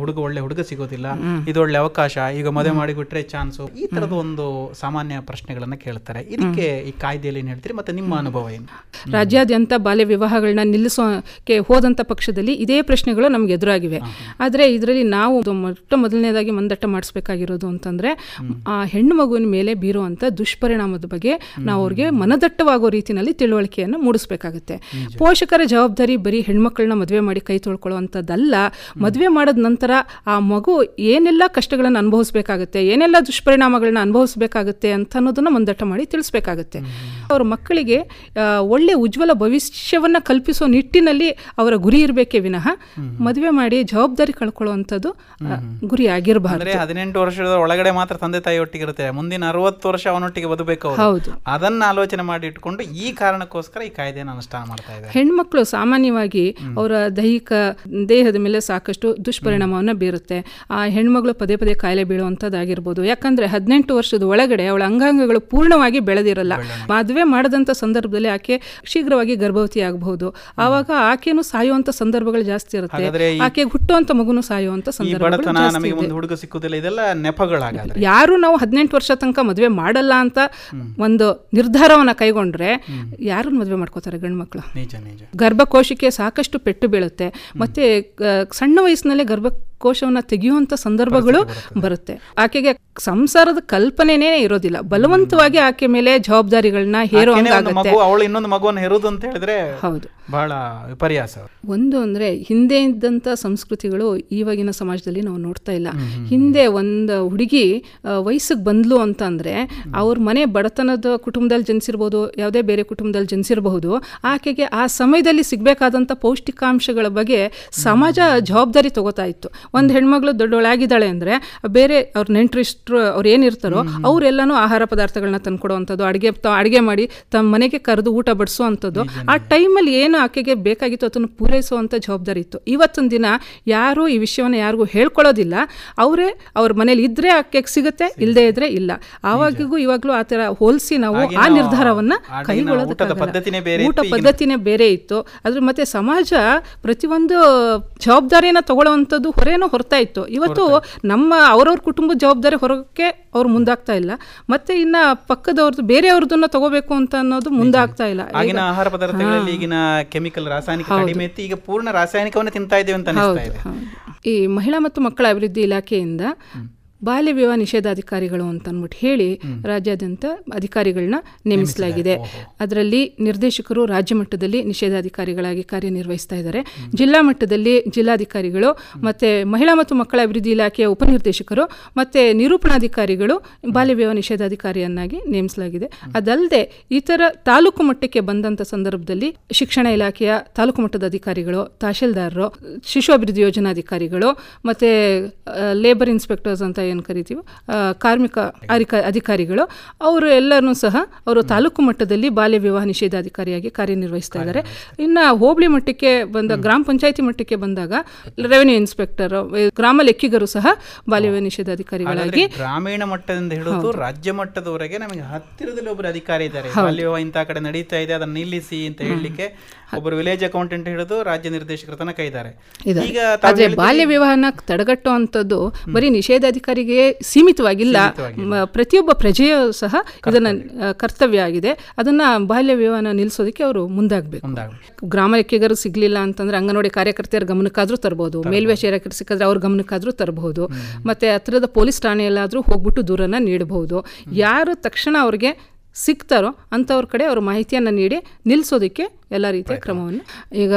ಹುಡುಗ ಒಳ್ಳೆ ಹುಡುಗ ಸಿಗೋದಿಲ್ಲ ಇದು ಒಳ್ಳೆ ಅವಕಾಶ ಈಗ ಮದುವೆ ಮಾಡಿಬಿಟ್ರೆ ಚಾನ್ಸು ಈ ತರದ ಒಂದು ಸಾಮಾನ್ಯ ಪ್ರಶ್ನೆಗಳನ್ನ ಕೇಳ್ತಾರೆ ಇದಕ್ಕೆ ಈ ಕಾಯ್ದೆಯಲ್ಲಿ ಏನ್ ಹೇಳ್ತೀರಿ ಮತ್ತೆ ನಿಮ್ಮ ಅನುಭವ ಏನು ರಾಜ್ಯಾದ್ಯಂತ ಬಾಲ್ಯ ವಿವಾಹಗಳನ್ನ ನಿಲ್ಲಿಸೋಕೆ ಹೋದಂಥ ಪಕ್ಷದಲ್ಲಿ ಇದೇ ಪ್ರಶ್ನೆಗಳು ನಮ್ಗೆ ಎದುರಾಗಿವೆ ಆದರೆ ಇದರಲ್ಲಿ ನಾವು ಒಂದು ಮೊಟ್ಟ ಮೊದಲನೇದಾಗಿ ಮಂದಟ್ಟ ಮಾಡಿಸ್ಬೇಕಾಗಿರೋದು ಅಂತಂದ್ರೆ ಆ ಹೆಣ್ಣು ಮಗುವಿನ ಮೇಲೆ ಬೀರುವಂಥ ದುಷ್ಪರಿಣಾಮದ ಬಗ್ಗೆ ನಾವು ಅವ್ರಿಗೆ ಮನದಟ್ಟವಾಗೋ ರೀತಿಯಲ್ಲಿ ತಿಳುವಳಿಕೆಯನ್ನು ಮೂಡಿಸ್ಬೇಕಾಗುತ್ತೆ ಪೋಷಕರ ಜವಾಬ್ದಾರಿ ಬರೀ ಹೆಣ್ಮಕ್ಳನ್ನ ಮದುವೆ ಮಾಡಿ ಕೈ ತೊಳ್ಕೊಳ್ಳುವಂಥದ್ದಲ್ಲ ಮದುವೆ ಮಾಡಿದ ನಂತರ ಆ ಮಗು ಏನೆಲ್ಲ ಕಷ್ಟಗಳನ್ನು ಅನುಭವಿಸ್ಬೇಕಾಗುತ್ತೆ ಏನೆಲ್ಲ ದುಷ್ಪರಿಣಾಮಗಳನ್ನ ಅನುಭವಿಸ್ಬೇಕಾಗುತ್ತೆ ಅಂತ ಅನ್ನೋದನ್ನ ಮಂದಟ್ಟ ಮಾಡಿ ತಿಳಿಸ್ಬೇಕಾಗುತ್ತೆ ಅವ್ರ ಮಕ್ಕಳಿಗೆ ಆ, ಒಳ್ಳೆ ಉಜ್ವಲ ಭವಿಷ್ಯವನ್ನ ಕಲ್ಪಿಸೋ ನಿಟ್ಟಿನಲ್ಲಿ ಅವರ ಗುರಿ ಇರಬೇಕೇ ವಿನಃ ಮದುವೆ ಮಾಡಿ ಜವಾಬ್ದಾರಿ ಕಳ್ಕೊಳ್ಳುವಂಥದ್ದು ಆ, ಗುರಿ ಆಗಿರಬಾರ್ದು ಅಂದ್ರೆ ಹದಿನೆಂಟು ವರ್ಷದ ಒಳಗಡೆ ಮಾತ್ರ ತಂದೆ ತಾಯಿ ಒಟ್ಟಿಗೆ ಇರುತ್ತೆ ಮುಂದಿನ ಅರವತ್ತು ವರ್ಷ ಅವನೊಟ್ಟಿಗೆ ಬದುಕಬೇಕು ಅವ್ರು. ಹೌದು. ಅದನ್ನ ಆಲೋಚನೆ ಮಾಡಿ ಇಟ್ಕೊಂಡು ಈ ಕಾರಣಕ್ಕೋಸ್ಕರ ಈ ಕಾಯ್ದೆಯನ್ನು ಅನುಷ್ಠಾನ ಮಾಡ್ತಾ ಇದ್ದಾರೆ ಹೆಣ್ಮಕ್ಳು ಸಾಮಾನ್ಯವಾಗಿ ಅವರ ದೈಹಿಕ ದೇಹದ ಮೇಲೆ ಸಾಕಷ್ಟು ದುಷ್ಪರಿಣಾಮವನ್ನು ಬೀರುತ್ತೆ ಆ ಹೆಣ್ಮಗಳು ಪದೇ ಪದೇ ಕಾಯಿಲೆ ಬೀಳುವಂಥದ್ದಾಗಿರ್ಬೋದು ಯಾಕಂದ್ರೆ ಹದಿನೆಂಟು ವರ್ಷದ ಒಳಗಡೆ ಅವಳ ಅಂಗಾಂಗಗಳು ಪೂರ್ಣವಾಗಿ ಬೆಳೆದಿರಲ್ಲ ಮದುವೆ ಮಾಡದಂಥ ಸಂದರ್ಭದಲ್ಲಿ ಆಕೆ ಶೀಘ್ರವಾಗಿ ಗರ್ಭವತಿ ಆಗಬಹುದು ಆವಾಗ ಆಕೆನು ಸಾಯುವಂಥ ಸಂದರ್ಭಗಳು ಜಾಸ್ತಿ ಇರುತ್ತೆ ಹಾಗಾದ್ರೆ ಈ- ಆಕೆಗೆ ಹುಟ್ಟುವಂಥ ಮಗುನು ಸಾಯುವಂಥ ಈ ಸಂದರ್ಭಗಳು ಬಡತನ ಜಾಸ್ತಿ ನಮಗೆ ಇದೆ. ಒಂದು ಹುಡುಗ ಸಿಕ್ಕುದಿಲ್ಲ ಇದೆಲ್ಲ ನೆಪಗಳಾಗಾದ್ರೆ ಯಾರು ನಾವು ಹದಿನೆಂಟು ವರ್ಷ ತನಕ ಮದುವೆ ಮಾಡಲ್ಲ ಅಂತ ಒಂದು ನಿರ್ಧಾರವನ್ನ ಕೈಗೊಂಡ್ರೆ ಯಾರನ್ನ ಮದುವೆ ಮಾಡ್ಕೋತಾರೆ ಗಂಡು ಮಕ್ಕಳು ನಿಜ ನಿಜ ಗರ್ಭಕೋಶಕ್ಕೆ ಸಾಕಷ್ಟು ಪೆಟ್ಟು ಬೀಳುತ್ತೆ ಮತ್ತೆ ಆ, ಸಣ್ಣ ವಯಸ್ಸಿನಲ್ಲೇ ಗರ್ಭಕೋಶವನ್ನ ತೆಗೆಯುವಂತ ಸಂದರ್ಭಗಳು ಬರುತ್ತೆ ಆಕೆಗೆ ಸಂಸಾರದ ಕಲ್ಪನೆನೇ ಇರೋದಿಲ್ಲ ಬಲವಂತವಾಗಿ ಆಕೆ ಮೇಲೆ ಜವಾಬ್ದಾರಿಗಳನ್ನ ಹೇರೋ ಆಕೆನೇ ಒಂದು ಹಂಗಾಗತ್ತೆ ಮಗು ಅವಳು ಇನ್ನೊಂದು ಮಗುವನ್ನು ಹೆರುದು ಅಂತ ಹೇಳಿದ್ರೆ ಹೌದು ಬಹಳ ವಿಪರ್ಯಾಸ ಒಂದು ಅಂದರೆ ಹಿಂದೆ ಇದ್ದಂಥ ಸಂಸ್ಕೃತಿಗಳು ಇವಾಗಿನ ಸಮಾಜದಲ್ಲಿ ನಾವು ನೋಡ್ತಾ ಇಲ್ಲ ಹಿಂದೆ ಒಂದು ಹುಡುಗಿ ವಯಸ್ಸಿಗೆ ಬಂದ್ಲು ಅಂತ ಅಂದರೆ ಅವ್ರ ಮನೆ ಬಡತನದ ಕುಟುಂಬದಲ್ಲಿ ಜನಿಸಿರ್ಬೋದು ಯಾವುದೇ ಬೇರೆ ಕುಟುಂಬದಲ್ಲಿ ಜನಿಸಿರಬಹುದು ಆಕೆಗೆ ಆ ಸಮಯದಲ್ಲಿ ಸಿಗಬೇಕಾದಂಥ ಪೌಷ್ಟಿಕಾಂಶಗಳ ಬಗ್ಗೆ ಸಮಾಜ ಜವಾಬ್ದಾರಿ ತಗೋತಾ ಇತ್ತು ಒಂದು ಹೆಣ್ಮಗಳು ದೊಡ್ಡವಳಾಗಿದ್ದಾಳೆ ಅಂದರೆ ಬೇರೆ ಅವ್ರ ನೆಂಟರಿಷ್ಟರು ಅವ್ರು ಏನಿರ್ತಾರೋ ಅವರೆಲ್ಲನೂ ಆಹಾರ ಪದಾರ್ಥಗಳನ್ನ ತಂದ್ಕೊಡುವಂಥದ್ದು ಅಡುಗೆ ಅಡುಗೆ ಮಾಡಿ ತಮ್ಮ ಮನೆಗೆ ಕರೆದು ಊಟ ಬಡಿಸುವಂಥದ್ದು ಆ ಟೈಮಲ್ಲಿ ಏನು ಆಕೆಗೆ ಬೇಕಾಗಿತ್ತು ಅದನ್ನು ಪೂರೈಸುವಂಥ ಜವಾಬ್ದಾರಿ ಇತ್ತು ಇವತ್ತೊಂದು ದಿನ ಯಾರು ಈ ವಿಷಯವನ್ನು ಯಾರಿಗೂ ಹೇಳ್ಕೊಳ್ಳೋದಿಲ್ಲ ಅವರೇ ಅವ್ರ ಮನೇಲಿ ಇದ್ರೆ ಆಕೆಗೆ ಸಿಗುತ್ತೆ ಇಲ್ಲದೆ ಇದ್ರೆ ಇಲ್ಲ ಆವಾಗಿಗೂ ಇವಾಗಲೂ ಆ ಥರ ಹೋಲಿಸಿ ನಾವು ಆ ಆಗಿನ- ನಿರ್ಧಾರವನ್ನ ಆಗಿನ ಕೈಗೊಳ್ಳೋದಕ್ಕಾಗಲ್ಲ. ಊಟದ ಪದ್ಧತಿನೇ ಬೇರೆ ಊಟ ಇತ್ತು, ಈಗಿನ- ಪದ್ಧತಿನೇ ಬೇರೆ ಇತ್ತು ಅದ್ರ ಮತ್ತೆ ಸಮಾಜ ಪ್ರತಿಯೊಂದು ಜವಾಬ್ದಾರಿಯನ್ನ ತಗೊಳ್ಳೋವಂಥದ್ದು ಹೊರೇನೋ ಹೊರತಾ ಇತ್ತು ಇವತ್ತು ನಮ್ಮ ಅವ್ರವ್ರ ಕುಟುಂಬದ ಜವಾಬ್ದಾರಿ ಹೊರಕ್ಕೆ ಅವ್ರು ಮುಂದಾಗ್ತಾ ಇಲ್ಲ ಮತ್ತೆ ಇನ್ನ ಪಕ್ಕದವ್ರದ್ದು ಬೇರೆಯವ್ರದನ್ನ ತಗೋಬೇಕು ಅಂತ ಅನ್ನೋದು ಮುಂದಾಗ್ತಾ ಇಲ್ಲ ಆಗಿನ ಆಹಾರ ಪದಾರ್ಥಗಳಲ್ಲಿ ಈಗಿನ ಕೆಮಿಕಲ್ ರಾಸಾಯನಿಕ ಕಡಿಮೆ ಇತ್ತು ಈಗ ಪೂರ್ಣ ರಾಸಾಯನಿಕವನ್ನ ತಿಂತಾ ಇದ್ದೇವೆ ಅಂತ ಅನಿಸ್ತಾ ಇದೆ ಈ ಮಹಿಳಾ ಮತ್ತು ಮಕ್ಕಳ ಅಭಿವೃದ್ಧಿ ಇಲಾಖೆಯಿಂದ ಬಾಲ್ಯ ವಿವಾಹ ನಿಷೇಧಾಧಿಕಾರಿಗಳು ಅಂತ ಅಂದ್ಬಿಟ್ಟು ಹೇಳಿ ರಾಜ್ಯಾದ್ಯಂತ ಅಧಿಕಾರಿಗಳನ್ನ ನೇಮಿಸಲಾಗಿದೆ ಅದರಲ್ಲಿ ನಿರ್ದೇಶಕರು ರಾಜ್ಯ ಮಟ್ಟದಲ್ಲಿ ನಿಷೇಧಾಧಿಕಾರಿಗಳಾಗಿ ಕಾರ್ಯನಿರ್ವಹಿಸ್ತಾ ಇದ್ದಾರೆ ಜಿಲ್ಲಾ ಮಟ್ಟದಲ್ಲಿ ಜಿಲ್ಲಾಧಿಕಾರಿಗಳು ಮತ್ತೆ ಮಹಿಳಾ ಮತ್ತು ಮಕ್ಕಳ ಅಭಿವೃದ್ಧಿ ಇಲಾಖೆಯ ಉಪನಿರ್ದೇಶಕರು ಮತ್ತೆ ನಿರೂಪಣಾಧಿಕಾರಿಗಳು ಬಾಲ್ಯ ವಿವಾಹ ನಿಷೇಧಾಧಿಕಾರಿಯನ್ನಾಗಿ ನೇಮಿಸಲಾಗಿದೆ ಅದಲ್ಲದೆ ಇತರ ತಾಲೂಕು ಮಟ್ಟಕ್ಕೆ ಬಂದಂಥ ಸಂದರ್ಭದಲ್ಲಿ ಶಿಕ್ಷಣ ಇಲಾಖೆಯ ತಾಲೂಕು ಮಟ್ಟದ ಅಧಿಕಾರಿಗಳು ತಹಶೀಲ್ದಾರರು ಶಿಶು ಅಭಿವೃದ್ಧಿ ಯೋಜನಾಧಿಕಾರಿಗಳು ಮತ್ತೆ ಲೇಬರ್ ಇನ್ಸ್ಪೆಕ್ಟರ್ಸ್ ಅಂತ ಏನು ಕರಿತೀವಿ ಆ, ಕಾರ್ಮಿಕ ಅಧಿಕ- ಅಧಿಕಾರಿಗಳು ಅವರು ಎಲ್ಲರನ್ನೂ ಸಹ ಅವರು ತಾಲೂಕು ಮಟ್ಟದಲ್ಲಿ ಬಾಲ್ಯ ವಿವಾಹ ನಿಷೇಧಾಧಿಕಾರಿಯಾಗಿ ಕಾರ್ಯನಿರ್ವಹಿಸ್ತಾ ಇದ್ದಾರೆ ಇನ್ನು ಹೋಬಳಿ ಮಟ್ಟಕ್ಕೆ ಬಂದ ಗ್ರಾಮ ಪಂಚಾಯತಿ ಮಟ್ಟಕ್ಕೆ ಬಂದಾಗ ರೆವೆನ್ಯೂ ಇನ್ಸ್ಪೆಕ್ಟರ್ ಗ್ರಾಮ ಲೆಕ್ಕಿಗರು ಸಹ ಬಾಲ್ಯ ವಿವಾಹ ನಿಷೇಧಾಧಿಕಾರಿಗಳಾಗಿ ಹಾಗಾದ್ರೆ ಗ್ರಾಮೀಣ ಮಟ್ಟದಿಂದ ಹಿಡಿದು ರಾಜ್ಯ ಮಟ್ಟದವರೆಗೆ ನಮಗೆ ಹತ್ತಿರದಲ್ಲಿ ಒಬ್ಬರು ಅಧಿಕಾರಿ ಇದ್ದಾರೆ ಬಾಲ್ಯವಿವಾಹ ಇಂಥ ಕಡೆ ನಡೀತಾ ಇದೆ ಅದನ್ನ ನಿಲ್ಲಿಸಿ ಅಂತ ಹೇಳಲಿಕ್ಕೆ ಒಬ್ಬರು ವಿಲೇಜ್ ಅಕೌಂಟೆಂಟ್ ಹಿಡಿದು ರಾಜ್ಯ ನಿರ್ದೇಶಕರ ತನಕ ಇದ್ದಾರೆ ಇದ್ದಾರೆ. ಈಗ ತಾವು ಆದ್ರೆ ಹೇಳಿದ್ದು- ಬಾಲ್ಯ ವಿವಾಹನ ತಡೆಗಟ್ಟುವಂಥದ್ದು ಬರೀ ನಿಷೇಧಾಧಿಕಾರಿಗೆ ಸೀಮಿತವಾಗಿಲ್ಲ ಮ- ಪ್ರತಿಯೊಬ್ಬ ಪ್ರಜೆಯೂ ಸಹ ಇದನ್ನ ಆ, ಕರ್ತವ್ಯ ಆಗಿದೆ ಅದನ್ನ ಬಾಲ್ಯ ವಿವಾಹನ ನಿಲ್ಲಿಸೋದಕ್ಕೆ ಅವರು ಮುಂದಾಗಬೇಕು ಮುಂದಾಗ್ಬೇಕು. ಗ್ರಾಮ ಲೆಕ್ಕಿಗರು ಸಿಗ್ಲಿಲ್ಲ ಅಂತಂದ್ರೆ ಅಂಗನವಾಡಿ ಕಾರ್ಯಕರ್ತೆಯರ ಗಮನಕ್ಕಾದ್ರೂ ತರಬಹುದು ಮೇಲ್ವೆ ಸೇರಕರು ಸಿಕ್ಕಿದ್ರೆ ಅವ್ರ ಗಮನಕ್ಕಾದ್ರೂ ತರಬಹುದು ಮತ್ತೆ ಹತ್ತಿರದ ಪೊಲೀಸ್ ಠಾಣೆಯಲ್ಲಾದ್ರೂ ಹೋಗ್ಬಿಟ್ಟು ದೂರನ್ನ ನೀಡಬಹುದು ಯಾರು ತಕ್ಷಣ ಅವ್ರಿಗೆ ಸಿಗ್ತಾರೋ ಅಂಥವ್ರ ಕಡೆ ಅವ್ರ ಮಾಹಿತಿಯನ್ನು ನೀಡಿ ನಿಲ್ಲಿಸೋದಕ್ಕೆ ಎಲ್ಲ ರೀತಿಯ ಕ್ರಮವನ್ನು ಈಗ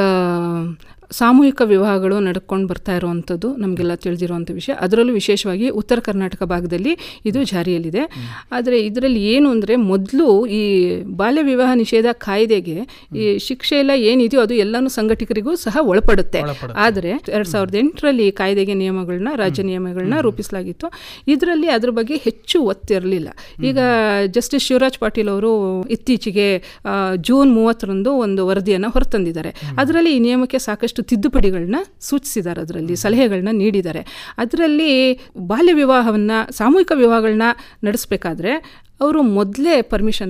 ಸಾಮೂಹಿಕ ವಿವಾಹಗಳು ನಡ್ಕೊಂಡು ಬರ್ತಾ ಇರುವಂಥದ್ದು ನಮಗೆಲ್ಲ ತಿಳಿದಿರುವಂಥ ವಿಷಯ ಅದರಲ್ಲೂ ವಿಶೇಷವಾಗಿ ಉತ್ತರ ಕರ್ನಾಟಕ ಭಾಗದಲ್ಲಿ ಇದು ಜಾರಿಯಲ್ಲಿದೆ ಆದರೆ ಇದರಲ್ಲಿ ಏನು ಅಂದರೆ ಮೊದಲು ಈ ಬಾಲ್ಯ ವಿವಾಹ ನಿಷೇಧ ಕಾಯ್ದೆಗೆ ಈ ಶಿಕ್ಷೆ ಎಲ್ಲ ಏನಿದೆಯೋ ಅದು ಎಲ್ಲನೂ ಸಂಘಟಕರಿಗೂ ಸಹ ಒಳಪಡುತ್ತೆ ಆದರೆ ಎರಡು ಸಾವಿರದ ಎಂಟರಲ್ಲಿ ಈ ಕಾಯ್ದೆಗೆ ನಿಯಮಗಳನ್ನ ರಾಜ್ಯ ನಿಯಮಗಳನ್ನ ರೂಪಿಸಲಾಗಿತ್ತು ಇದರಲ್ಲಿ ಅದ್ರ ಬಗ್ಗೆ ಹೆಚ್ಚು ಒತ್ತಿರಲಿಲ್ಲ ಈಗ ಜಸ್ಟಿಸ್ ಶಿವರಾಜ್ ಪಾಟೀಲ್ ಅವರು ಇತ್ತೀಚೆಗೆ ಆ, ಜೂನ್ ಮೂವತ್ತರಂದು ಒಂದು ವರದಿಯನ್ನು ಹೊರತಂದಿದ್ದಾರೆ ಅದರಲ್ಲಿ ಈ ನಿಯಮಕ್ಕೆ ಸಾಕಷ್ಟು ತಿದ್ದುಪಡಿಗಳನ್ನ ಸೂಚಿಸಿದ್ದಾರೆ ಅದರಲ್ಲಿ ಸಲಹೆಗಳನ್ನ ನೀಡಿದ್ದಾರೆ ಅದರಲ್ಲಿ ಬಾಲ್ಯ ವಿವಾಹವನ್ನು ಸಾಮೂಹಿಕ ವಿವಾಹಗಳನ್ನ ನಡೆಸಬೇಕಾದ್ರೆ ಅವರು ಮೊದಲೇ ಪರ್ಮಿಷನ್ನ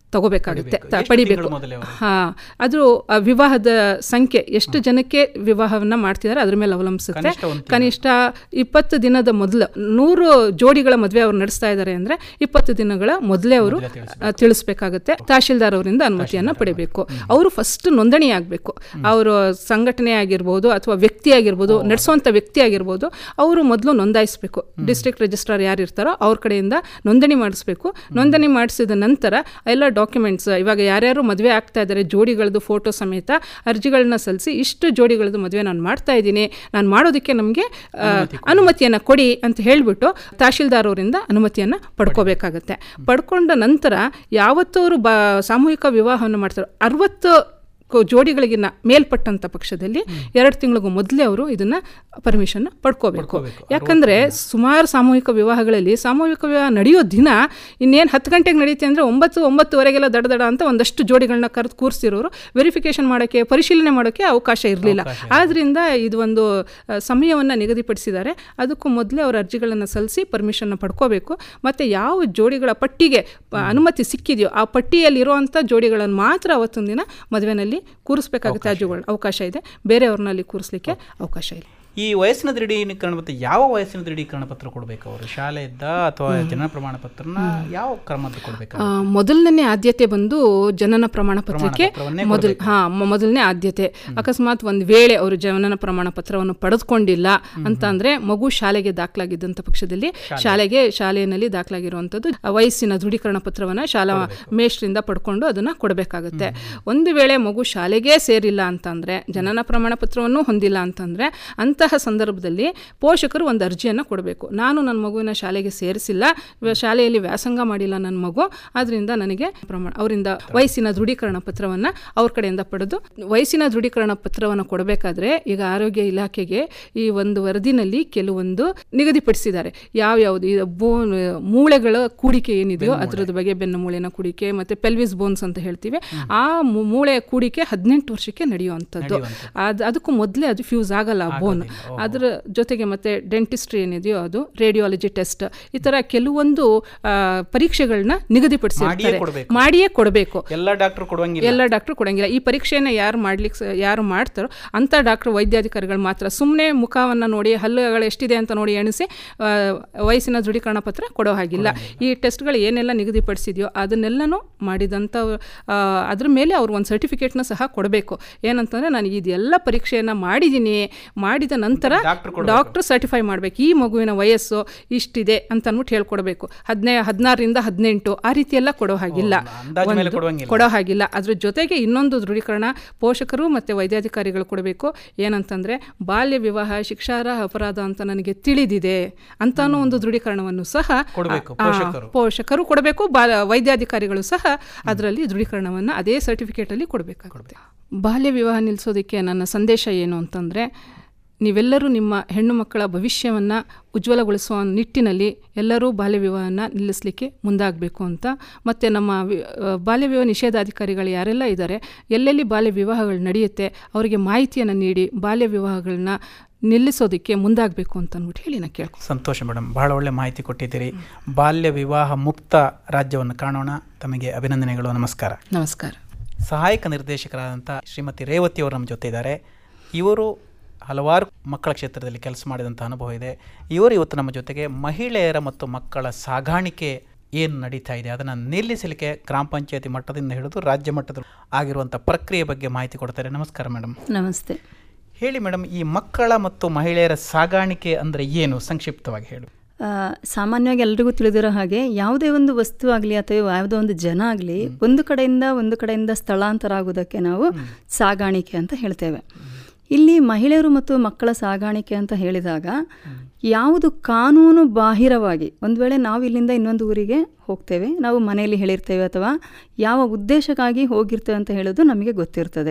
ತಗೋಬೇಕಾಗುತ್ತೆ ತ- ಎಷ್ಟು ಪಡಿಬೇಕು ತಿಂಗಳು ಮೊದಲೇ ಅವರು? ಹಾ ಅದು ಆ ವಿವಾಹದ ಸಂಖ್ಯೆ ಎಷ್ಟು ಜನಕ್ಕೆ ವಿವಾಹವನ್ನ ಮಾಡ್ತಿದ್ದಾರೆ ಅದ್ರ ಮೇಲೆ ಅವಲಂಬಿಸುತ್ತೆ ಕನಿಷ್ಠ ಒಂದು ತಿಂಗಳು. ಕನಿಷ್ಠ ಇಪ್ಪತ್ತು ದಿನದ ಮೊದಲು ನೂರು ಜೋಡಿಗಳ ಮದುವೆ ಅವ್ರು ನಡೆಸ್ತಾ ಇದ್ದಾರೆ ಅಂದ್ರೆ ಇಪ್ಪತ್ತು ದಿನಗಳ ಮೊದಲೇ ಅವರು ಆ, ತಿಳಿಸ್ಬೇಕಾಗುತ್ತೆ ತಹಶೀಲ್ದಾರ್ ಅವರಿಂದ ಅನುಮತಿಯನ್ನ ಪಡಿಬೇಕು ಅವರು ಫಸ್ಟ್ ನೋಂದಣಿ ಆಗಬೇಕು ಅವರು ಸಂಘಟನೆ ಆಗಿರ್ಬೋದು ಅಥವಾ ವ್ಯಕ್ತಿ ಆಗಿರ್ಬೋದು ನಡೆಸುವಂಥ ವ್ಯಕ್ತಿ ಆಗಿರ್ಬೋದು ಅವರು ಮೊದಲು ನೋಂದಾಯಿಸಬೇಕು ಡಿಸ್ಟ್ರಿಕ್ಟ್ ರಿಜಿಸ್ಟ್ರಾರ್ ಯಾರು ಇರ್ತಾರೋ ಅವ್ರ ಕಡೆಯಿಂದ ನೋಂದಣಿ ಮಾಡಿಸ್ಬೇಕು ನೋಂದಣಿ ಮಾಡಿಸಿದ ನಂತರ ಎಲ್ಲ ಡಾಕ್ಯುಮೆಂಟ್ಸ್ ಇವಾಗ ಯಾರ್ಯಾರು ಮದುವೆ ಆಗ್ತಾ ಇದ್ದಾರೆ ಜೋಡಿಗಳದ್ದು ಫೋಟೋ ಸಮೇತ ಅರ್ಜಿಗಳನ್ನ ಸಲ್ಲಿಸಿ ಇಷ್ಟು ಜೋಡಿಗಳದ್ದು ಮದುವೆ ನಾನು ಮಾಡ್ತಾ ಇದ್ದೀನಿ ನಾನು ಮಾಡೋದಕ್ಕೆ ನಮಗೆ ಅನುಮತಿಯನ್ನು ಕೊಡಿ ಅಂತ ಹೇಳಿಬಿಟ್ಟು ತಹಶೀಲ್ದಾರ್ ಅವರಿಂದ ಅನುಮತಿಯನ್ನು ಪಡ್ಕೋಬೇಕಾಗತ್ತೆ ಪಡ್ಕೊಂಡ ನಂತರ ಯಾವತ್ತೂ ಅವರು ಬ ಸಾಮೂಹಿಕ ವಿವಾಹವನ್ನು ಮಾಡ್ತಾರೆ ಅರವತ್ತು ಕೊ- ಜೋಡಿಗಳಿಗಿನ್ನ ಮೇಲ್ಪಟ್ಟಂಥ ಪಕ್ಷದಲ್ಲಿ ಎರಡು ತಿಂಗಳಿಗೂ ಮೊದಲೇ ಅವರು ಇದನ್ನ ಪರ್ಮಿಷನ್ ಪಡ್ಕೋಬೇಕು ಯಾಕಂದ್ರೆ ಸುಮಾರು ಸಾಮೂಹಿಕ ವಿವಾಹಗಳಲ್ಲಿ ಸಾಮೂಹಿಕ ವಿವಾಹ ನಡೆಯೋ ದಿನ ಇನ್ನೇನು ಹತ್ತು ಗಂಟೆಗೆ ನಡೀತೆ ಅಂದರೆ ಒಂಬತ್ತು ಒಂಬತ್ತುವರೆಗೆಲ್ಲ ದಡ ದಡ ಅಂತ ಒಂದಷ್ಟು ಜೋಡಿಗಳನ್ನ ಕರೆದು ಕೂರಿಸಿರೋರು ವೆರಿಫಿಕೇಶನ್ ಮಾಡೋಕ್ಕೆ ಪರಿಶೀಲನೆ ಮಾಡೋಕ್ಕೆ ಅವಕಾಶ ಇರಲಿಲ್ಲ ಆದ್ರಿಂದ ಇದು ಒಂದು ಆ, ಸಮಯವನ್ನು ನಿಗದಿಪಡಿಸಿದ್ದಾರೆ ಅದಕ್ಕೂ ಮೊದಲೇ ಅವರ ಅರ್ಜಿಗಳನ್ನು ಸಲ್ಲಿಸಿ ಪರ್ಮಿಷನ್ನ ಪಡ್ಕೋಬೇಕು ಮತ್ತು ಯಾವ ಜೋಡಿಗಳ ಪಟ್ಟಿಗೆ ಪ- ಅನುಮತಿ ಸಿಕ್ಕಿದೆಯೋ ಆ ಪಟ್ಟಿಯಲ್ಲಿ ಇರುವಂಥ ಜೋಡಿಗಳನ್ನು ಮಾತ್ರ ಅವತ್ತೊಂದು ದಿನ ಮದುವೆನಲ್ಲಿ ಕೂರಿಸ್ಬೇಕಾಗುತ್ತೆ ಅರ್ಜಿಗಳು ಅವಕಾಶ ಇದೆ ಬೇರೆಯವ್ರನ್ನ ಅಲ್ಲಿ ಕೂರಿಸ್ಲಿಕ್ಕೆ ಅವಕಾಶ ಇಲ್ಲ ಈ ವಯಸ್ಸಿನ ದೃಢೀಕರಣ ಮತ್ತೆ ಯಾವ ವಯಸ್ಸಿನ ದೃಢೀಕರಣ ಪತ್ರ ಕೊಡಬೇಕು ಅವರು ಶಾಲೆಯಿಂದ ಅಥವಾ ಜನನ ಪ್ರಮಾಣ ಪತ್ರನ ಯಾವ ಕ್ರಮದ್ದು ಕೊಡಬೇಕು ಆ, ಮೊದಲನೇ ಆದ್ಯತೆ ಬಂದು ಜನನ ಪ್ರಮಾಣ ಪತ್ರಕ್ಕೆ ಪತ್ರವನ್ನೇ ಮೊದಲ್ ಹಾ ಮ- ಮೊದಲನೇ ಆದ್ಯತೆ ಅಕಸ್ಮಾತ್ ಒಂದು ವೇಳೆ ಅವರು ಜನನ ಪ್ರಮಾಣ ಪತ್ರವನ್ನು ಪಡೆದುಕೊಂಡಿಲ್ಲ ಅಂತ ಅಂದ್ರೆ ಮಗು ಶಾಲೆಗೆ ದಾಖಲಾಗಿದ್ದಂಥ ಪಕ್ಷದಲ್ಲಿ ಶಾಲೆಗೆ ಶಾಲೆಯಲ್ಲಿ ದಾಖಲಾಗಿರುವಂಥದ್ದು ಆ ವಯಸ್ಸಿನ ದೃಢೀಕರಣ ಪತ್ರವನ್ನ ಶಾಲಾ ಮೇಷ್ಟ್ರಿಂದ ಪಡ್ಕೊಂಡು ಅದನ್ನ ಕೊಡಬೇಕಾಗುತ್ತೆ ಒಂದು ವೇಳೆ ಮಗು ಶಾಲೆಗೆ ಸೇರಿಲ್ಲ ಅಂತಂದ್ರೆ ಜನನ ಪ್ರಮಾಣ ಪತ್ರವನ್ನು ಹೊಂದಿಲ್ಲ ಅಂತಂದ್ರೆ ಅಂತಹ ಸಂದರ್ಭದಲ್ಲಿ ಪೋಷಕರು ಒಂದು ಅರ್ಜಿಯನ್ನು ಕೊಡಬೇಕು ನಾನು ನನ್ನ ಮಗುವಿನ ಶಾಲೆಗೆ ಸೇರಿಸಿಲ್ಲ ಇವ- ಶಾಲೆಯಲ್ಲಿ ವ್ಯಾಸಂಗ ಮಾಡಿಲ್ಲ ನನ್ನ ಮಗು ಆದ್ರಿಂದ ನನಗೆ ಪ್ರಮಾಣ ಅವರಿಂದ ವಯಸ್ಸಿನ ದೃಢೀಕರಣ ಪತ್ರವನ್ನು ಅವ್ರ ಕಡೆಯಿಂದ ಪಡೆದು ವಯಸ್ಸಿನ ದೃಢೀಕರಣ ಪತ್ರವನ್ನು ಕೊಡಬೇಕಾದ್ರೆ ಈಗ ಆರೋಗ್ಯ ಇಲಾಖೆಗೆ ಈ ಒಂದು ವರದಿನಲ್ಲಿ ಕೆಲವೊಂದು ನಿಗದಿಪಡಿಸಿದ್ದಾರೆ ಯಾವ್ಯಾವುದು ಈ ಬೋನ್ ಮೂಳೆಗಳ ಕೂಡಿಕೆ ಏನಿದೆಯೋ ಅದರದ ಬಗ್ಗೆ ಬೆನ್ನು ಮೂಳೆನ ಕೂಡಿಕೆ ಮತ್ತೆ ಪೆಲ್ವಿಸ್ ಬೋನ್ಸ್ ಅಂತ ಹೇಳ್ತೀವಿ ಆ ಮೂ- ಮೂಳೆಯ ಕೂಡಿಕೆ ಹದಿನೆಂಟು ವರ್ಷಕ್ಕೆ ನಡೆಯುವಂಥದ್ದು ಅದು ಅದಕ್ಕೂ ಮೊದಲೇ ಅದು ಫ್ಯೂಸ್ ಆಗಲ್ಲ ಬೋನ್ ಅದರ ಜೊತೆಗೆ ಮತ್ತೆ ಡೆಂಟಿಸ್ಟ್ರಿ ಏನಿದೆಯೋ ಅದು ರೇಡಿಯಾಲಜಿ ಟೆಸ್ಟ್ ಈ ತರ ಕೆಲವೊಂದು ಆ, ಪರೀಕ್ಷೆಗಳನ್ನ ನಿಗದಿಪಡಿಸಿರ್ತಾರೆ ಕೊಡ್ಬೇಕು. ಮಾಡಿಯೇ ಕೊಡಬೇಕು ಎಲ್ಲ ಡಾಕ್ಟರ್ ಕೊಡುವಂಗಿಲ್ಲ ಎಲ್ಲ ಡಾಕ್ಟ್ರು ಕೊಡಂಗಿಲ್ಲ ಈ ಪರೀಕ್ಷೆನ ಯಾರು ಮಾಡ್ಲಿಕ್ಕೆ ಸ- ಯಾರು ಮಾಡ್ತಾರೋ ಅಂಥ ಡಾಕ್ಟ್ರು ವೈದ್ಯಾಧಿಕಾರಿಗಳು ಮಾತ್ರ ಸುಮ್ಮನೆ ಮುಖವನ್ನು ನೋಡಿ ಹಲ್ಲುಗಳು ಎಷ್ಟಿದೆ ಅಂತ ನೋಡಿ ಎಣಿಸಿ ಆ, ವಯಸ್ಸಿನ ದೃಢೀಕರಣ ಪತ್ರ ಕೊಡೋ ಹಾಗಿಲ್ಲ ಈ ಟೆಸ್ಟ್ಗಳು ಏನೆಲ್ಲ ನಿಗದಿಪಡಿಸಿದೆಯೋ ಅದನ್ನೆಲ್ಲನೂ ಮಾಡಿದಂಥ ಆ, ಅದ್ರ ಮೇಲೆ ಅವ್ರು ಒಂದು ಸರ್ಟಿಫಿಕೇಟ್ನ ಸಹ ಕೊಡಬೇಕು ಏನಂತಂದರೆ ನಾನು ಇದೆಲ್ಲ ಪರೀಕ್ಷೆಯನ್ನು ಮಾಡಿದ್ದೀನಿ ಮಾಡಿದ ನಂತರ ಡಾಕ್ಟ್ರು ಡಾಕ್ಟ್ರು ಸರ್ಟಿಫೈ ಮಾಡಬೇಕು ಈ ಮಗುವಿನ ವಯಸ್ಸು ಇಷ್ಟಿದೆ ಅಂತ ಅಂದ್ಬಿಟ್ಟು ಹೇಳ್ಕೊಡ್ಬೇಕು ಹದಿನೈ ಹದಿನಾರರಿಂದ ಹದಿನೆಂಟು ಆ ರೀತಿ ಎಲ್ಲ ಕೊಡೋ ಹಾಗಿಲ್ಲ ಅಂದಾಜು ಮೇಲೆ ಒಂದು ಕೊಡುವಂಗಿಲ್ಲ. ಕೊಡೋ ಹಾಗಿಲ್ಲ ಅದ್ರ ಜೊತೆಗೆ ಇನ್ನೊಂದು ದೃಢೀಕರಣ ಪೋಷಕರು ಮತ್ತು ವೈದ್ಯಾಧಿಕಾರಿಗಳು ಕೊಡಬೇಕು ಏನಂತಂದರೆ ಬಾಲ್ಯ ವಿವಾಹ ಶಿಕ್ಷಾರ್ಹ ಅಪರಾಧ ಅಂತ ನನಗೆ ತಿಳಿದಿದೆ ಅಂತಾನೂ ಒಂದು ದೃಢೀಕರಣವನ್ನು ಸಹ ಕೊಡ್ಬೇಕು, ಆ, ಪೋಷಕರು. ಪೋಷಕರು ಕೊಡಬೇಕು ಬಾಲ ವೈದ್ಯಾಧಿಕಾರಿಗಳು ಸಹ ಅದರಲ್ಲಿ ದೃಢೀಕರಣವನ್ನು ಅದೇ ಸರ್ಟಿಫಿಕೇಟಲ್ಲಿ ಕೊಡಬೇಕಾಗುತ್ತೆ ಬಾಲ್ಯ ವಿವಾಹ ನಿಲ್ಲಿಸೋದಕ್ಕೆ ನನ್ನ ಸಂದೇಶ ಏನು ಅಂತಂದರೆ ನೀವೆಲ್ಲರೂ ನಿಮ್ಮ ಹೆಣ್ಣು ಮಕ್ಕಳ ಭವಿಷ್ಯವನ್ನು ಉಜ್ವಲಗೊಳಿಸುವ ನಿಟ್ಟಿನಲ್ಲಿ ಎಲ್ಲರೂ ಬಾಲ್ಯ ವಿವಾಹನ ನಿಲ್ಲಿಸಲಿಕ್ಕೆ ಮುಂದಾಗಬೇಕು ಅಂತ ಮತ್ತು ನಮ್ಮ ವಿ- ಆ, ಬಾಲ್ಯ ವಿವಾಹ ನಿಷೇಧಾಧಿಕಾರಿಗಳು ಯಾರೆಲ್ಲ ಇದ್ದಾರೆ ಎಲ್ಲೆಲ್ಲಿ ಬಾಲ್ಯ ವಿವಾಹಗಳು ನಡೆಯುತ್ತೆ ಅವರಿಗೆ ಮಾಹಿತಿಯನ್ನು ನೀಡಿ ಬಾಲ್ಯ ವಿವಾಹಗಳನ್ನ ನಿಲ್ಲಿಸೋದಕ್ಕೆ ಮುಂದಾಗಬೇಕು ಅಂತ ಅಂದ್ಬಿಟ್ಟು ಹೇಳಿ ನಾನು ಕೇಳ್ಕೊ ಸಂತೋಷ ಮೇಡಮ್ ಬಹಳ ಒಳ್ಳೆ ಮಾಹಿತಿ ಕೊಟ್ಟಿದ್ದೀರಿ ಬಾಲ್ಯ ವಿವಾಹ ಮುಕ್ತ ರಾಜ್ಯವನ್ನು ಕಾಣೋಣ ತಮಗೆ ಅಭಿನಂದನೆಗಳು ನಮಸ್ಕಾರ ನಮಸ್ಕಾರ ಸಹಾಯಕ ನಿರ್ದೇಶಕರಾದಂಥ ಶ್ರೀಮತಿ ರೇವತಿ ಅವರು ನಮ್ಮ ಜೊತೆ ಇದ್ದಾರೆ ಇವರು ಹಲವಾರು ಮಕ್ಕಳ ಕ್ಷೇತ್ರದಲ್ಲಿ ಕೆಲಸ ಮಾಡಿದಂಥ ಅನುಭವ ಇದೆ ಇವರು ಇವತ್ತು ನಮ್ಮ ಜೊತೆಗೆ ಮಹಿಳೆಯರ ಮತ್ತು ಮಕ್ಕಳ ಸಾಗಾಣಿಕೆ ಏನು ನಡೀತಾ ಇದೆ ಅದನ್ನು ನಿಲ್ಲಿಸಲಿಕ್ಕೆ ಗ್ರಾಮ ಪಂಚಾಯತಿ ಮಟ್ಟದಿಂದ ಹಿಡಿದು ರಾಜ್ಯ ಮಟ್ಟದ ಆಗಿರುವಂಥ ಪ್ರಕ್ರಿಯೆ ಬಗ್ಗೆ ಮಾಹಿತಿ ಕೊಡ್ತಾರೆ ನಮಸ್ಕಾರ ಮೇಡಮ್ ನಮಸ್ತೆ ಹೇಳಿ ಮೇಡಮ್ ಈ ಮಕ್ಕಳ ಮತ್ತು ಮಹಿಳೆಯರ ಸಾಗಾಣಿಕೆ ಅಂದರೆ ಏನು ಸಂಕ್ಷಿಪ್ತವಾಗಿ ಹೇಳು ಆ, ಸಾಮಾನ್ಯವಾಗಿ ಎಲ್ರಿಗೂ ತಿಳಿದಿರೋ ಹಾಗೆ ಯಾವುದೇ ಒಂದು ವಸ್ತು ಆಗಲಿ ಅಥವಾ ಯಾವುದೋ ಒಂದು ಜನ ಆಗಲಿ ಒಂದು ಕಡೆಯಿಂದ ಒಂದು ಕಡೆಯಿಂದ ಸ್ಥಳಾಂತರ ಆಗೋದಕ್ಕೆ ನಾವು ಸಾಗಾಣಿಕೆ ಅಂತ ಹೇಳ್ತೇವೆ ಇಲ್ಲಿ ಮಹಿಳೆಯರು ಮತ್ತು ಮಕ್ಕಳ ಸಾಗಾಣಿಕೆ ಅಂತ ಹೇಳಿದಾಗ ಯಾವುದು ಕಾನೂನು ಬಾಹಿರವಾಗಿ ಒಂದು ವೇಳೆ ನಾವು ಇಲ್ಲಿಂದ ಇನ್ನೊಂದು ಊರಿಗೆ ಹೋಗ್ತೇವೆ ನಾವು ಮನೆಯಲ್ಲಿ ಹೇಳಿರ್ತೇವೆ ಅಥವಾ ಯಾವ ಉದ್ದೇಶಕ್ಕಾಗಿ ಹೋಗಿರ್ತೇವೆ ಅಂತ ಹೇಳೋದು ನಮಗೆ ಗೊತ್ತಿರ್ತದೆ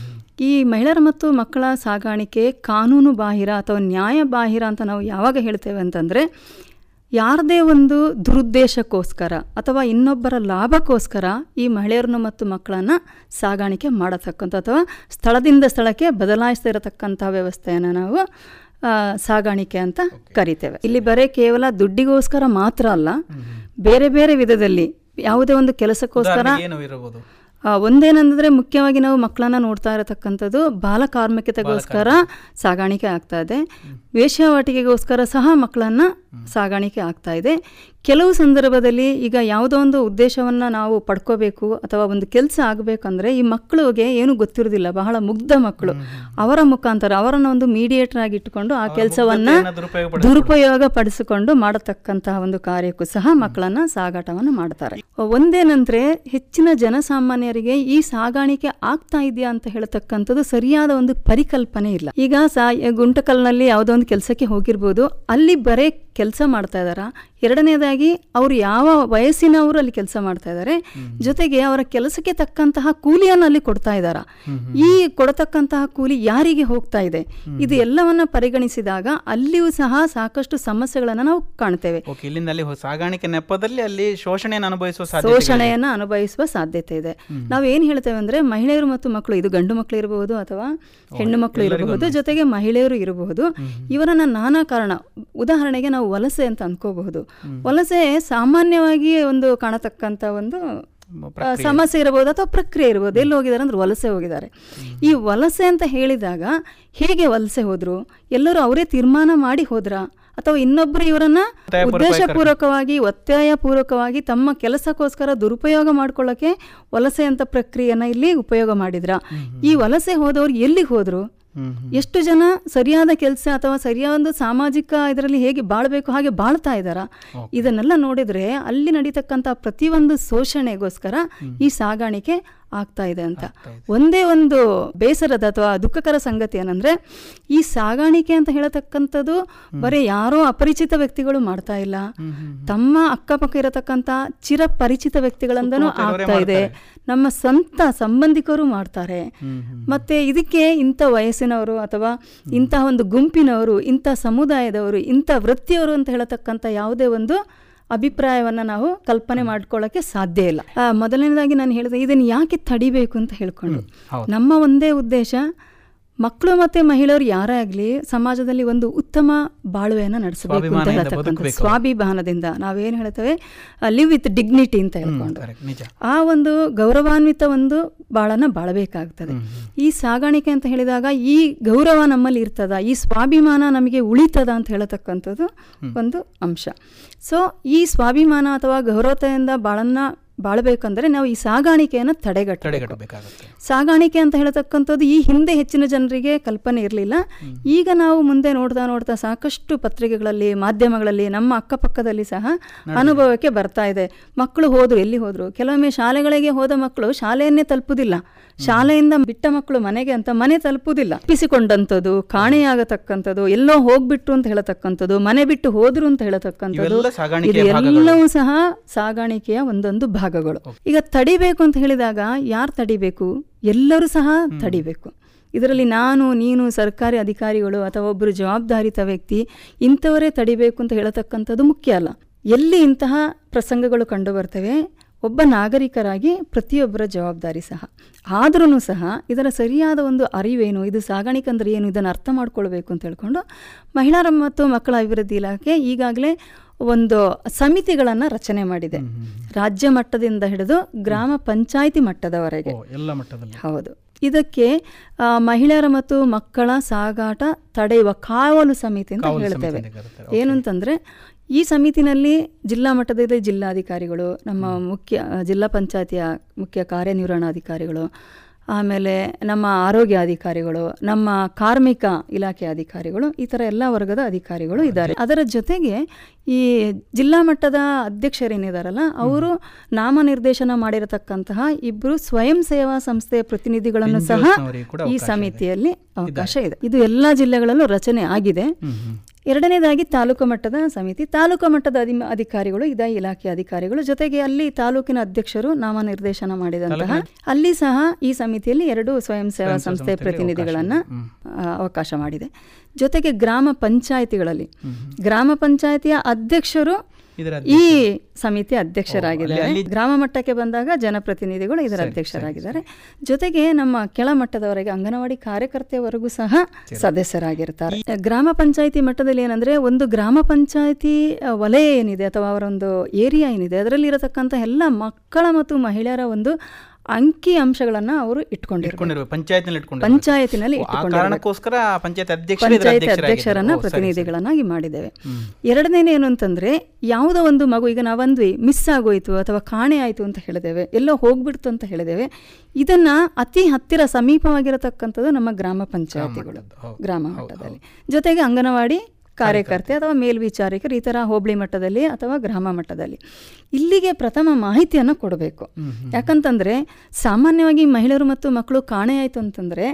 ಈ ಮಹಿಳೆಯರ ಮತ್ತು ಮಕ್ಕಳ ಸಾಗಾಣಿಕೆ ಕಾನೂನು ಬಾಹಿರ ಅಥವಾ ನ್ಯಾಯ ಬಾಹಿರ ಅಂತ ನಾವು ಯಾವಾಗ ಹೇಳ್ತೇವೆ ಅಂತಂದರೆ ಯಾರದೇ ಒಂದು ದುರುದ್ದೇಶಕ್ಕೋಸ್ಕರ ಅಥವಾ ಇನ್ನೊಬ್ಬರ ಲಾಭಕ್ಕೋಸ್ಕರ ಈ ಮಹಿಳೆಯರನ್ನು ಮತ್ತು ಮಕ್ಕಳನ್ನು ಸಾಗಾಣಿಕೆ ಮಾಡತಕ್ಕಂಥ ಅಥವಾ ಸ್ಥಳದಿಂದ ಸ್ಥಳಕ್ಕೆ ಬದಲಾಯಿಸ್ತಾ ಇರತಕ್ಕಂಥ ವ್ಯವಸ್ಥೆಯನ್ನು ನಾವು ಆ, ಸಾಗಾಣಿಕೆ ಅಂತ ಕರಿತೇವೆ ಇಲ್ಲಿ ಬರೀ ಕೇವಲ ದುಡ್ಡಿಗೋಸ್ಕರ ಮಾತ್ರ ಅಲ್ಲ ಬೇರೆ ಬೇರೆ ವಿಧದಲ್ಲಿ ಯಾವುದೇ ಒಂದು ಕೆಲಸಕ್ಕೋಸ್ಕರ ಉದಾಹರಣೆಗೆ ಏನು ಇರಬಹುದು ಆ, ಒಂದೇನಂದ್ರೆ ಮುಖ್ಯವಾಗಿ ನಾವು ಮಕ್ಕಳನ್ನ ನೋಡ್ತಾ ಇರತಕ್ಕಂಥದ್ದು ಬಾಲ ಕಾರ್ಮಿಕತೆಗೋಸ್ಕರ ಸಾಗಾಣಿಕೆ ಆಗ್ತಾ ಇದೆ ವೇಶ್ಯಾವಾಟಿಕೆಗೋಸ್ಕರ ಸಹ ಮಕ್ಕಳನ್ನ ಸಾಗಾಣಿಕೆ ಆಗ್ತಾ ಇದೆ ಕೆಲವು ಸಂದರ್ಭದಲ್ಲಿ ಈಗ ಯಾವುದೋ ಒಂದು ಉದ್ದೇಶವನ್ನ ನಾವು ಪಡ್ಕೋಬೇಕು ಅಥವಾ ಒಂದು ಕೆಲಸ ಆಗಬೇಕಂದ್ರೆ ಈ ಮಕ್ಕಳಿಗೆ ಏನು ಗೊತ್ತಿರೋದಿಲ್ಲ ಬಹಳ ಮುಗ್ಧ ಮಕ್ಕಳು ಅವರ ಮುಖಾಂತರ ಅವರನ್ನ ಒಂದು ಮೀಡಿಯೇಟರ್ ಆಗಿ ಇಟ್ಟುಕೊಂಡು ಆ ಕೆಲಸವನ್ನ ಮುಗ್ಧತೆಯನ್ನ ದುರುಪಯೋಗ ದುರುಪಯೋಗ ಪಡಿಸಿಕೊಂಡು ಮಾಡತಕ್ಕಂತಹ ಒಂದು ಕಾರ್ಯಕ್ಕೂ ಸಹ ಮಕ್ಕಳನ್ನ ಸಾಗಾಟವನ್ನು ಮಾಡ್ತಾರೆ ಒಂದೇನಂದ್ರೆ ಹೆಚ್ಚಿನ ಜನಸಾಮಾನ್ಯರಿಗೆ ಈ ಸಾಗಾಣಿಕೆ ಆಗ್ತಾ ಇದೆಯಾ ಅಂತ ಹೇಳ್ತಕ್ಕಂಥದ್ದು ಸರಿಯಾದ ಒಂದು ಪರಿಕಲ್ಪನೆ ಇಲ್ಲ ಈಗ ಸಾ ಗುಂಟಕಲ್ನಲ್ಲಿ ಯಾವುದೋ ಒಂದು ಕೆಲಸಕ್ಕೆ ಹೋಗಿರ್ಬೋದು ಅಲ್ಲಿ ಬರೇ ಕೆಲಸ ಮಾಡ್ತಾ ಇದಾರ ಎರಡನೇದಾಗಿ ಅವರು ಯಾವ ವಯಸ್ಸಿನವರು ಅಲ್ಲಿ ಕೆಲಸ ಮಾಡ್ತಾ ಇದ್ದಾರೆ ಜೊತೆಗೆ ಅವರ ಕೆಲಸಕ್ಕೆ ತಕ್ಕಂತಹ ಕೂಲಿಯನ್ನು ಅಲ್ಲಿ ಕೊಡ್ತಾ ಇದ್ದಾರ ಈ ಕೊಡತಕ್ಕಂತಹ ಕೂಲಿ ಯಾರಿಗೆ ಹೋಗ್ತಾ ಇದೆ ಇದು ಎಲ್ಲವನ್ನ ಪರಿಗಣಿಸಿದಾಗ ಅಲ್ಲಿಯೂ ಸಹ ಸಾಕಷ್ಟು ಸಮಸ್ಯೆಗಳನ್ನು ನಾವು ಕಾಣ್ತೇವೆ ಓಕೆ ಇಲ್ಲಿಂದ ಅಲ್ಲಿ ಹೋ- ಸಾಗಾಣಿಕೆ ನೆಪದಲ್ಲಿ ಅಲ್ಲಿ ಶೋಷಣೆಯನ್ನು ಅನುಭವಿಸುವ ಸಾಧ್ಯತೆ ಶೋಷಣೆಯನ್ನ ಅನುಭವಿಸುವ ಸಾಧ್ಯತೆ ಇದೆ ನಾವು ಏನ್ ಹೇಳ್ತೇವೆ ಅಂದ್ರೆ ಮಹಿಳೆಯರು ಮತ್ತು ಮಕ್ಕಳು ಇದು ಗಂಡು ಮಕ್ಕಳು ಇರಬಹುದು ಅಥವಾ ಹೆಣ್ಣು ಮಕ್ಕಳು ಇರಬಹುದು ಜೊತೆಗೆ ಮಹಿಳೆಯರು ಇರಬಹುದು ಇವರನ್ನ ನಾನಾ ಕಾರಣ ಉದಾಹರಣೆಗೆ ನಾವು ವಲಸೆ ಅಂತ ಅನ್ಕೋಬಹುದು ವಲಸೆ ಸಾಮಾನ್ಯವಾಗಿ ಒಂದು ಕಾಣತಕ್ಕಂತ ಒಂದು ಆ, ಸಮಸ್ಯೆ ಇರಬಹುದು ಅಥವಾ ಪ್ರಕ್ರಿಯೆ ಇರಬಹುದು ಎಲ್ಲಿ ಹೋಗಿದ್ದಾರೆ ಅಂದ್ರೆ ವಲಸೆ ಹೋಗಿದ್ದಾರೆ ಈ ವಲಸೆ ಅಂತ ಹೇಳಿದಾಗ ಹೇಗೆ ವಲಸೆ ಹೋದ್ರು ಎಲ್ಲರೂ ಅವರೇ ತೀರ್ಮಾನ ಮಾಡಿ ಹೋದ್ರಾ ಅಥವಾ ಇನ್ನೊಬ್ರು ಇವರನ್ನ ಉದ್ದೇಶಪೂರ್ವಕವಾಗಿ ಒತ್ತಾಯ ಪೂರ್ವಕವಾಗಿ ತಮ್ಮ ಕೆಲಸಕ್ಕೋಸ್ಕರ ದುರುಪಯೋಗ ಮಾಡ್ಕೊಳ್ಳೋಕೆ ವಲಸೆ ಅಂತ ಪ್ರಕ್ರಿಯೆಯನ್ನ ಇಲ್ಲಿ ಉಪಯೋಗ ಮಾಡಿದ್ರ ಈ ವಲಸೆ ಹೋದವ್ರು ಎಲ್ಲಿಗೆ ಹೋದ್ರು ಎಷ್ಟು ಜನ ಸರಿಯಾದ ಕೆಲಸ ಅಥವಾ ಸರಿಯಾದ ಸಾಮಾಜಿಕ ಇದರಲ್ಲಿ ಹೇಗೆ ಬಾಳ್ಬೇಕು ಹಾಗೆ ಬಾಳ್ತಾ ಇದ್ದಾರ ಇದನ್ನೆಲ್ಲ ನೋಡಿದ್ರೆ ಅಲ್ಲಿ ನಡೀತಕ್ಕಂಥ ಪ್ರತಿಯೊಂದು ಶೋಷಣೆಗೋಸ್ಕರ ಈ ಸಾಗಾಣಿಕೆ ಆಗ್ತಾ ಇದೆ ಅಂತ ಒಂದೇ ಒಂದು ಬೇಸರದ ಅಥವಾ ದುಃಖಕರ ಸಂಗತಿ ಏನಂದ್ರೆ ಈ ಸಾಗಾಣಿಕೆ ಅಂತ ಹೇಳತಕ್ಕಂಥದ್ದು ಬರೀ ಯಾರೋ ಅಪರಿಚಿತ ವ್ಯಕ್ತಿಗಳು ಮಾಡ್ತಾ ಇಲ್ಲ ತಮ್ಮ ಅಕ್ಕಪಕ್ಕ ಇರತಕ್ಕಂಥ ಚಿರಪರಿಚಿತ ವ್ಯಕ್ತಿಗಳಿಂದನೂ ಆಗ್ತಾ ಇದೆ ನಮ್ಮ ಸ್ವಂತ ಸಂಬಂಧಿಕರು ಮಾಡ್ತಾರೆ ಮತ್ತೆ ಇದಕ್ಕೆ ಇಂಥ ವಯಸ್ಸಿನವರು ಅಥವಾ ಇಂತಹ ಒಂದು ಗುಂಪಿನವರು ಇಂಥ ಸಮುದಾಯದವರು ಇಂಥ ವೃತ್ತಿಯವರು ಅಂತ ಹೇಳತಕ್ಕಂಥ ಯಾವುದೇ ಒಂದು ಅಭಿಪ್ರಾಯವನ್ನ ನಾವು ಕಲ್ಪನೆ ಮಾಡ್ಕೊಳ್ಳೋಕೆ ಸಾಧ್ಯ ಇಲ್ಲ ಆ, ಮೊದಲನೇದಾಗಿ ನಾನು ಹೇಳಿದೆ ಇದನ್ನು ಯಾಕೆ ತಡಿಬೇಕು ಅಂತ ಹೇಳ್ಕೊಂಡು ನಮ್ಮ ಒಂದೇ ಉದ್ದೇಶ ಮಕ್ಕಳು ಮತ್ತೆ ಮಹಿಳೆಯರು ಯಾರೇ ಆಗಲಿ ಸಮಾಜದಲ್ಲಿ ಒಂದು ಉತ್ತಮ ಬಾಳ್ವೆಯನ್ನ ನಡೆಸಬೇಕು ಅಂತ ಸ್ವಾಭಿಮಾನದಿಂದ ಹೇಳ್ತಕ್ಕಂಥ ಬದುಕ್ಬೇಕು. ಸ್ವಾಭಿಮಾನದಿಂದ ನಾವೇನು ಹೇಳ್ತೇವೆ ಲಿವ್ ವಿತ್ ಡಿಗ್ನಿಟಿ ಅಂತ ಹೇಳ್ಕೊಂಡು correct, ನಿಜ ಆ ಒಂದು ಗೌರವಾನ್ವಿತ ಒಂದು ಬಾಳನ್ನ ಬಾಳಬೇಕಾಗ್ತದೆ ಈ ಸಾಗಾಣಿಕೆ ಅಂತ ಹೇಳಿದಾಗ ಈ ಗೌರವ ನಮ್ಮಲ್ಲಿ ಇರ್ತದ ಈ ಸ್ವಾಭಿಮಾನ ನಮಗೆ ಉಳಿತದ ಅಂತ ಹೇಳತಕ್ಕಂಥದ್ದು ಒಂದು ಅಂಶ ಸೊ ಈ ಸ್ವಾಭಿಮಾನ ಅಥವಾ ಗೌರವತೆಯಿಂದ ಬಾಳನ್ನ ಬಾಳಬೇಕಂದ್ರೆ ನಾವು ಈ ಸಾಗಾಣಿಕೆಯನ್ನು ತಡೆಗಟ್ಟ ತಡೆಗಟ್ಟಬೇಕಾಗುತ್ತೆ ಸಾಗಾಣಿಕೆ ಅಂತ ಹೇಳತಕ್ಕಂಥದ್ದು ಈ ಹಿಂದೆ ಹೆಚ್ಚಿನ ಜನರಿಗೆ ಕಲ್ಪನೆ ಇರಲಿಲ್ಲ ಈಗ ನಾವು ಮುಂದೆ ನೋಡ್ತಾ ನೋಡ್ತಾ ಸಾಕಷ್ಟು ಪತ್ರಿಕೆಗಳಲ್ಲಿ ಮಾಧ್ಯಮಗಳಲ್ಲಿ ನಮ್ಮ ಅಕ್ಕಪಕ್ಕದಲ್ಲಿ ಸಹ ಅನುಭವಕ್ಕೆ ಬರ್ತಾ ಇದೆ ಮಕ್ಕಳು ಹೋದ್ರು ಎಲ್ಲಿ ಹೋದ್ರು ಕೆಲವೊಮ್ಮೆ ಶಾಲೆಗಳಿಗೆ ಹೋದ ಮಕ್ಕಳು ಶಾಲೆಯನ್ನೇ ತಲುಪುದಿಲ್ಲ ಶಾಲೆಯಿಂದ ಬಿಟ್ಟ ಮಕ್ಕಳು ಮನೆಗೆ ಅಂತ ಮನೆ ತಲುಪುದಿಲ್ಲ ತಪ್ಪಿಸಿಕೊಂಡಂಥದ್ದು ಕಾಣೆಯಾಗತಕ್ಕಂಥದ್ದು ಎಲ್ಲೋ ಹೋಗ್ಬಿಟ್ರು ಅಂತ ಹೇಳತಕ್ಕಂಥದ್ದು ಮನೆ ಬಿಟ್ಟು ಹೋದ್ರು ಅಂತ ಹೇಳತಕ್ಕಂಥದ್ದು ಇವೆಲ್ಲ ಸಾಗಾಣಿಕೆಯ ಇದು ಭಾಗಗಳು. ಎಲ್ಲವೂ ಸಹ ಸಾಗಾಣಿಕೆಯ ಒಂದೊಂದು ಭಾಗಗಳು ಈಗ ತಡಿಬೇಕು ಅಂತ ಹೇಳಿದಾಗ ಯಾರು ತಡಿಬೇಕು ಎಲ್ಲರೂ ಸಹ ತಡಿಬೇಕು ಇದರಲ್ಲಿ ನಾನು ನೀನು ಸರ್ಕಾರಿ ಅಧಿಕಾರಿಗಳು ಅಥವಾ ಒಬ್ಬರು ಜವಾಬ್ದಾರಿತ ವ್ಯಕ್ತಿ ಇಂಥವರೇ ತಡಿಬೇಕು ಅಂತ ಹೇಳತಕ್ಕಂಥದ್ದು ಮುಖ್ಯ ಅಲ್ಲ ಎಲ್ಲಿ ಇಂತಹ ಪ್ರಸಂಗಗಳು ಕಂಡು ಬರ್ತವೆ ಒಬ್ಬ ನಾಗರಿಕರಾಗಿ ಪ್ರತಿಯೊಬ್ಬರ ಜವಾಬ್ದಾರಿ ಸಹ ಆದ್ರೂ ಸಹ ಇದರ ಸರಿಯಾದ ಒಂದು ಅರಿವೇನು ಇದು ಸಾಗಾಣಿಕೆ ಅಂದ್ರೆ ಏನು ಇದನ್ನು ಅರ್ಥ ಮಾಡ್ಕೊಳ್ಬೇಕು ಅಂತ ಹೇಳ್ಕೊಂಡು ಮಹಿಳಾ ಮತ್ತು ಮಕ್ಕಳ ಅಭಿವೃದ್ಧಿ ಇಲಾಖೆ ಈಗಾಗಲೇ ಒಂದು ಸಮಿತಿಗಳನ್ನು ರಚನೆ ಮಾಡಿದೆ ರಾಜ್ಯ ಮಟ್ಟದಿಂದ ಹಿಡಿದು ಗ್ರಾಮ ಪಂಚಾಯಿತಿ ಮಟ್ಟದವರೆಗೆ ಓ ಎಲ್ಲ ಮಟ್ಟದಲ್ಲಿ ಹೌದು ಇದಕ್ಕೆ ಆ, ಮಹಿಳೆಯರ ಮತ್ತು ಮಕ್ಕಳ ಸಾಗಾಟ ತಡೆಯುವ ಕಾವಲು ಸಮಿತಿ ಅಂತ ಕಾವಲು ಹೇಳ್ತೇವೆ ಸಮಿತಿ ಅಂತ ಕರೀತಾರೆ. ಏನು ಅಂತಂದ್ರೆ ಈ ಸಮಿತಿನಲ್ಲಿ ಜಿಲ್ಲಾ ಮಟ್ಟದಲ್ಲಿ ಜಿಲ್ಲಾಧಿಕಾರಿಗಳು ನಮ್ಮ ಮುಖ್ಯ ಜಿಲ್ಲಾ ಪಂಚಾಯತಿಯ ಮುಖ್ಯ ಕಾರ್ಯನಿರ್ವಹಣಾಧಿಕಾರಿಗಳು ಆಮೇಲೆ ನಮ್ಮ ಆರೋಗ್ಯ ಅಧಿಕಾರಿಗಳು ನಮ್ಮ ಕಾರ್ಮಿಕ ಇಲಾಖೆ ಅಧಿಕಾರಿಗಳು ಈ ಥರ ಎಲ್ಲ ವರ್ಗದ ಅಧಿಕಾರಿಗಳು ಇದ್ದಾರೆ ಅದರ ಜೊತೆಗೆ ಈ ಜಿಲ್ಲಾ ಮಟ್ಟದ ಅಧ್ಯಕ್ಷರೇನಿದಾರಲ್ಲ ಅವರು ನಾಮನಿರ್ದೇಶನ ಮಾಡಿರತಕ್ಕಂತಹ ಇಬ್ಬರು ಸ್ವಯಂ ಸೇವಾ ಸಂಸ್ಥೆಯ ಪ್ರತಿನಿಧಿಗಳನ್ನು ಸಹ NGOs ನವರಿಗೆ ಕೂಡ ಈ ಅವಕಾಶ ಇದೆ. ಸಮಿತಿಯಲ್ಲಿ ಅವಕಾಶ ಇದೆ ಇದು ಎಲ್ಲ ಜಿಲ್ಲೆಗಳಲ್ಲೂ ರಚನೆ ಆಗಿದೆ ಎರಡನೇದಾಗಿ ತಾಲೂಕು ಮಟ್ಟದ ಸಮಿತಿ ತಾಲೂಕು ಮಟ್ಟದ ಅಧಿ ಅಧಿಕಾರಿಗಳು ಇದೇ ಇಲಾಖೆ ಅಧಿಕಾರಿಗಳು ಜೊತೆಗೆ ಅಲ್ಲಿ ತಾಲೂಕಿನ ಅಧ್ಯಕ್ಷರು ನಾಮನಿರ್ದೇಶನ ಮಾಡಿದಂತಹ ಅಲ್ಲಿ ಸಹ ಈ ಸಮಿತಿಯಲ್ಲಿ ಎರಡು ಸ್ವಯಂ ಸೇವಾ ಸಂಸ್ಥೆ ಪ್ರತಿನಿಧಿಗಳನ್ನ ಆ, ಅವಕಾಶ ಮಾಡಿದೆ ಜೊತೆಗೆ ಗ್ರಾಮ ಪಂಚಾಯಿತಿಗಳಲ್ಲಿ ಗ್ರಾಮ ಪಂಚಾಯಿತಿಯ ಅಧ್ಯಕ್ಷರು ಇದರ ಈ ಸಮಿತಿ ಅಧ್ಯಕ್ಷರಾಗಿದ್ದಾರೆ ಗ್ರಾಮ ಮಟ್ಟಕ್ಕೆ ಬಂದಾಗ ಜನಪ್ರತಿನಿಧಿಗಳು ಇದರ ಅಧ್ಯಕ್ಷರಾಗಿದ್ದಾರೆ ಜೊತೆಗೆ ನಮ್ಮ ಕೆಳ ಮಟ್ಟದವರೆಗೆ ಅಂಗನವಾಡಿ ಕಾರ್ಯಕರ್ತೆಯವರೆಗೂ ಸಹ ಸದಸ್ಯರಾಗಿರ್ತಾರೆ ಗ್ರಾಮ ಪಂಚಾಯಿತಿ ಮಟ್ಟದಲ್ಲಿ ಏನಂದ್ರೆ ಒಂದು ಗ್ರಾಮ ಪಂಚಾಯಿತಿ ಅ, ವಲಯ ಏನಿದೆ ಅಥವಾ ಅವರ ಒಂದು ಏರಿಯಾ ಏನಿದೆ ಅದರಲ್ಲಿ ಇರತಕ್ಕಂಥ ಎಲ್ಲ ಮಕ್ಕಳ ಮತ್ತು ಮಹಿಳೆಯರ ಒಂದು ಅಂಕಿ ಅಂಶಗಳನ್ನ ಅವರು ಇಟ್ಕೊಂಡಿರ್ತಾರೆ ಇಟ್ಕೊಂಡಿರ್ಬೇಕು ಪಂಚಾಯತ್ನಲ್ಲಿ ಇಟ್ಕೊಂಡು ಪಂಚಾಯತಿನಲ್ಲಿ ಆ ಇಟ್ಟುಕೊಂಡಿರ್ಬೇಕು. ಕಾರಣಕ್ಕೋಸ್ಕರ ಪಂಚಾಯತ್ ಅಧ್ಯಕ್ಷರು ಇದರ ಪಂಚಾಯತಿ ಅಧ್ಯಕ್ಷರಾಗಿದ್ದಾರೆ. ಅಧ್ಯಕ್ಷರನ್ನ ಓ, ಸರಿ, ಸರಿ. ಪ್ರತಿನಿಧಿಗಳನ್ನಾಗಿ ಮಾಡಿದ್ದೇವೆ ಎರಡನೇದು ಏನು ಅಂತಂದ್ರೆ ಯಾವುದೋ ಒಂದು ಮಗು ಈಗ ನಾವಂದ್ವಿ ಮಿಸ್ ಆಗೋಯ್ತು ಅಥವಾ ಕಾಣೆ ಆಯಿತು ಅಂತ ಹೇಳಿದ್ದೇವೆ ಎಲ್ಲೋ ಹೋಗ್ಬಿಡ್ತು ಅಂತ ಹೇಳಿದ್ದೇವೆ ಇದನ್ನ ಅತಿ ಹತ್ತಿರ ಸಮೀಪವಾಗಿರತಕ್ಕಂಥದ್ದು ನಮ್ಮ ಗ್ರಾಮ ಪಂಚಾಯತಿಗಳು ಗ್ರಾಮ ಮಟ್ಟದಲ್ಲಿ ಜೊತೆಗೆ ಅಂಗನವಾಡಿ ಕಾರ್ಯಕರ್ತೆ ಅಥವಾ ಮೇಲ್ವಿಚಾರಕರು ಈ ಥರ ಹೋಬಳಿ ಮಟ್ಟದಲ್ಲಿ ಅಥವಾ ಗ್ರಾಮ ಮಟ್ಟದಲ್ಲಿ ಇಲ್ಲಿಗೆ ಪ್ರಥಮ ಮಾಹಿತಿಯನ್ನು ಕೊಡಬೇಕು ಯಾಕಂತಂದರೆ ಸಾಮಾನ್ಯವಾಗಿ ಮಹಿಳೆಯರು ಮತ್ತು ಮಕ್ಕಳು ಕಾಣೆಯಾಯಿತು ಅಂತಂದರೆ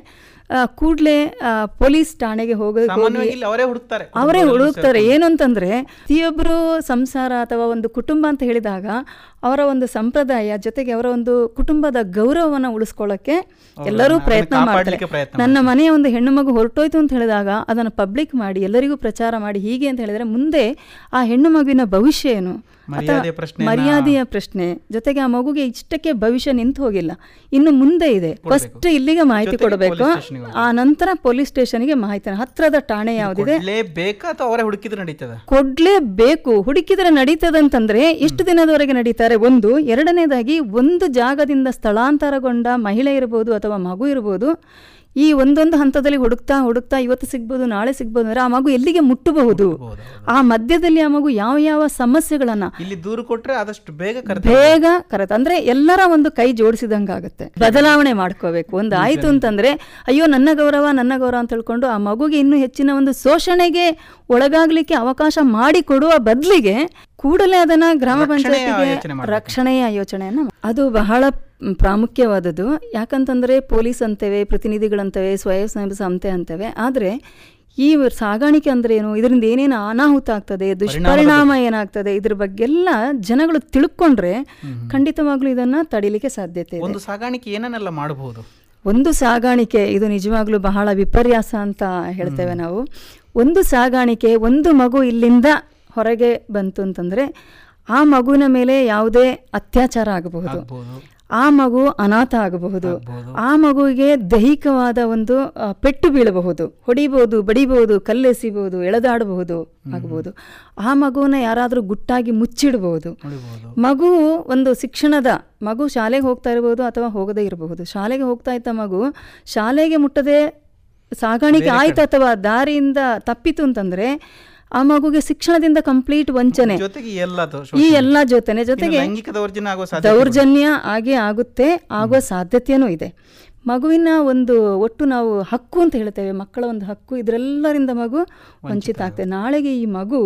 ಕೂಡಲೇ ಪೊಲೀಸ್ ಠಾಣೆಗೆ ಹೋಗೋದು ಸಾಮಾನ್ಯವಾಗಿ ಇಲ್ಲಿ ಅವರೇ ಹುಡುಕ್ತಾರೆ ಅವರೇ ಹುಡುಕ್ತಾರೆ ಏನು ಅಂತಂದ್ರೆ ಪ್ರತಿಯೊಬ್ಬರು ಸಂಸಾರ ಅಥವಾ ಒಂದು ಕುಟುಂಬ ಅಂತ ಹೇಳಿದಾಗ ಅವರ ಒಂದು ಸಂಪ್ರದಾಯ ಜೊತೆಗೆ ಅವರ ಒಂದು ಕುಟುಂಬದ ಗೌರವವನ್ನು ಉಳಿಸ್ಕೊಳ್ಳೋಕೆ ಎಲ್ಲರೂ ಅದನ್ನ ಪ್ರಯತ್ನ ಮಾಡ್ತಾರೆ ಕಾಪಾಡ್ಲಿಕ್ಕೆ ಪ್ರಯತ್ನ ನನ್ನ ಮನೆಯ ಒಂದು ಹೆಣ್ಣು ಮಗು ಹೊರಟೋಯ್ತು ಅಂತ ಹೇಳಿದಾಗ ಅದನ್ನು ಪಬ್ಲಿಕ್ ಮಾಡಿ ಎಲ್ಲರಿಗೂ ಪ್ರಚಾರ ಮಾಡಿ ಹೀಗೆ ಅಂತ ಹೇಳಿದ್ರೆ ಮುಂದೆ ಆ ಹೆಣ್ಣು ಮಗುವಿನ ಭವಿಷ್ಯ ಏನು ಅಥವಾ ಮರ್ಯಾದೆಯ ಪ್ರಶ್ನೆಯನ್ನ- ಮರ್ಯಾದೆಯ ಪ್ರಶ್ನೆ ಜೊತೆಗೆ ಆ ಮಗುಗೆ ಇಷ್ಟಕ್ಕೆ ಭವಿಷ್ಯ ನಿಂತು ಹೋಗಿಲ್ಲ ಇನ್ನು ಮುಂದೆ ಇದೆ ಫಸ್ಟ್ ಇಲ್ಲಿಗೆ ಮಾಹಿತಿ ಜೊತೆಗೆ ಕೊಡಬೇಕು police stationಗೆ ಆ ನಂತರ ಪೊಲೀಸ್ ಸ್ಟೇಷನ್ಗೆ ಮಾಹಿತಿ ಹತ್ರದ ಠಾಣೆ ಯಾವುದಿದೆ ಬೇಕಾ ಅಥವಾ ಅವರೇ ಹುಡುಕಿದ್ರೆ ನಡೀತದ ಕೊಡ್ಲೇಬೇಕು ಹುಡುಕಿದ್ರೆ ನಡೀತದಂತಂದ್ರೆ ಎಷ್ಟು ದಿನದವರೆಗೆ ನಡೀತಾರೆ ಒಂದು ಎರಡನೇದಾಗಿ ಒಂದು ಜಾಗದಿಂದ ಸ್ಥಳಾಂತರಗೊಂಡ ಮಹಿಳೆ ಇರ್ಬೋದು ಅಥವಾ ಮಗು ಇರ್ಬೋದು ಈ ಒಂದೊಂದು ಹಂತದಲ್ಲಿ ಹುಡುಕ್ತಾ ಹುಡುಕ್ತಾ ಇವತ್ತು ಸಿಗ್ಬೋದು ನಾಳೆ ಸಿಗ್ಬೋದು ಅಂದ್ರೆ ಆ ಮಗು ಎಲ್ಲಿಗೆ ಮುಟ್ಟಬಹುದು ಆ ಮಧ್ಯದಲ್ಲಿ ಆ ಮಗು ಯಾವ ಯಾವ ಸಮಸ್ಯೆಗಳನ್ನ ಇಲ್ಲಿ ದೂರು ಕೊಟ್ರೆ ಆದಷ್ಟು ಬೇಗ ಕರೆದ ಬೇಗ ಕರೆತ ಅಂದ್ರೆ ಎಲ್ಲರ ಒಂದು ಕೈ ಜೋಡಿಸಿದಂಗಾಗುತ್ತೆ ಬದಲಾವಣೆ ಮಾಡ್ಕೋಬೇಕು ಒಂದು ಆಯ್ತು ಅಂತಂದ್ರೆ ಅಯ್ಯೋ ನನ್ನ ಗೌರವ ನನ್ನ ಗೌರವ ಅಂತ ಹೇಳ್ಕೊಂಡು ಆ ಮಗುಗೆ ಇನ್ನೂ ಹೆಚ್ಚಿನ ಒಂದು ಶೋಷಣೆಗೆ ಒಳಗಾಗ್ಲಿಕ್ಕೆ ಅವಕಾಶ ಮಾಡಿ ಕೊಡುವ ಬದಲಿಗೆ ಕೂಡಲೇ ಅದನ್ನ ಗ್ರಾಮ ರಕ್ಷಣೆಯ ಪಂಚಾಯತಿಗೆ ಯೋಚನೆ ಮಾಡ್ಬೇಕು. ರಕ್ಷಣೆಯ ಯೋಚನೆಯನ್ನ ಮಾ- ಅದು ಬಹಳ ಮ್, ಪ್ರಾಮುಖ್ಯವಾದದ್ದು ಯಾಕಂತಂದ್ರೆ ಪೊಲೀಸ್ ಅಂತೇವೆ ಪ್ರತಿನಿಧಿಗಳಂತೇವೆ ಸ್ವಯಂ ಸೇವಾ ಸಂಸ್ಥೆ ಅಂತೇವೆ ಆದ್ರೆ ಈ ಸಾಗಾಣಿಕೆ ಅಂದ್ರೆ ಏನು ಇದರಿಂದ ಏನೇನು ಅನಾಹುತ ಆಗ್ತದೆ ದುಷ್ಪರಿಣಾಮ ಏನಾಗ್ತದೆ ಇದ್ರ ಬಗ್ಗೆಲ್ಲ ಜನಗಳು ತಿಳ್ಕೊಂಡ್ರೆ ಖಂಡಿತವಾಗ್ಲೂ ಇದನ್ನ ತಡಿಲಿಕ್ಕೆ ಸಾಧ್ಯತೆ ಇದೆ ಒಂದು ಸಾಗಾಣಿಕೆ ಏನನ್ನೆಲ್ಲ ಮಾಡಬಹುದು ಒಂದು ಸಾಗಾಣಿಕೆ ಇದು ನಿಜವಾಗ್ಲೂ ಬಹಳ ವಿಪರ್ಯಾಸ ಅಂತ ಹೇಳ್ತೇವೆ ನಾವು ಒಂದು ಸಾಗಾಣಿಕೆ ಒಂದು ಮಗು ಇಲ್ಲಿಂದ ಹೊರಗೆ ಬಂತು ಅಂತಂದ್ರೆ ಆ ಮಗುವಿನ ಮೇಲೆ ಯಾವುದೇ ಅತ್ಯಾಚಾರ ಆಗಬಹುದು ಆಗ್ಬೋದು. ಆ ಮಗು ಅನಾಥ ಆಗಬಹುದು ಆ ಮಗುವಿಗೆ ದೈಹಿಕವಾದ ಒಂದು ಆ, ಪೆಟ್ಟು ಬೀಳಬಹುದು ಹೊಡಿಬಹುದು ಬಡಿಬಹುದು ಕಲ್ಲೆಸಿಬಹುದು ಎಳೆದಾಡಬಹುದು ಆಗಬಹುದು ಆ ಮಗುವನ್ನ ಯಾರಾದರೂ ಗುಟ್ಟಾಗಿ ಮುಚ್ಚಿಡಬಹುದು ಮಗು ಒಂದು ಶಿಕ್ಷಣದ ಮಗು ಶಾಲೆಗೆ ಹೋಗ್ತಾ ಇರಬಹುದು ಅಥವಾ ಹೋಗದೇ ಇರಬಹುದು ಶಾಲೆಗೆ ಹೋಗ್ತಾ ಇದ್ದ ಮಗು ಶಾಲೆಗೆ ಮುಟ್ಟದೆ ಸಾಗಾಣಿಕೆ ಆಯ್ತು ಅಥವಾ ದಾರಿಯಿಂದ ತಪ್ಪಿತು ಅಂತಂದ್ರೆ ಆ ಮಗುಗೆ ಶಿಕ್ಷಣದಿಂದ ಕಂಪ್ಲೀಟ್ ವಂಚನೆ ಜೊತೆಗೆ ಎಲ್ಲದು ಈ ಎಲ್ಲ ಜೊತೆನೆ ಇನ್ನು ಜೊತೆಗೆ ಲೈಂಗಿಕ ದೌರ್ಜನ್ಯ ಆಗೋ ಸಾಧ್ಯತೆ ದೌರ್ಜನ್ಯ ಆಗೇ ಆಗುತ್ತೆ ಆಗುವ ಸಾಧ್ಯತೆಯೂ ಇದೆ ಮಗುವಿನ ಒಂದು ಒಟ್ಟು ನಾವು ಹಕ್ಕು ಅಂತ ಹೇಳ್ತೇವೆ ಮಕ್ಕಳ ಒಂದು ಹಕ್ಕು ಇದರೆಲ್ಲರಿಂದ ಮಗು ವಂಚಿತ ಆಗ್ತದೆ ನಾಳೆಗೆ ಈ ಮಗು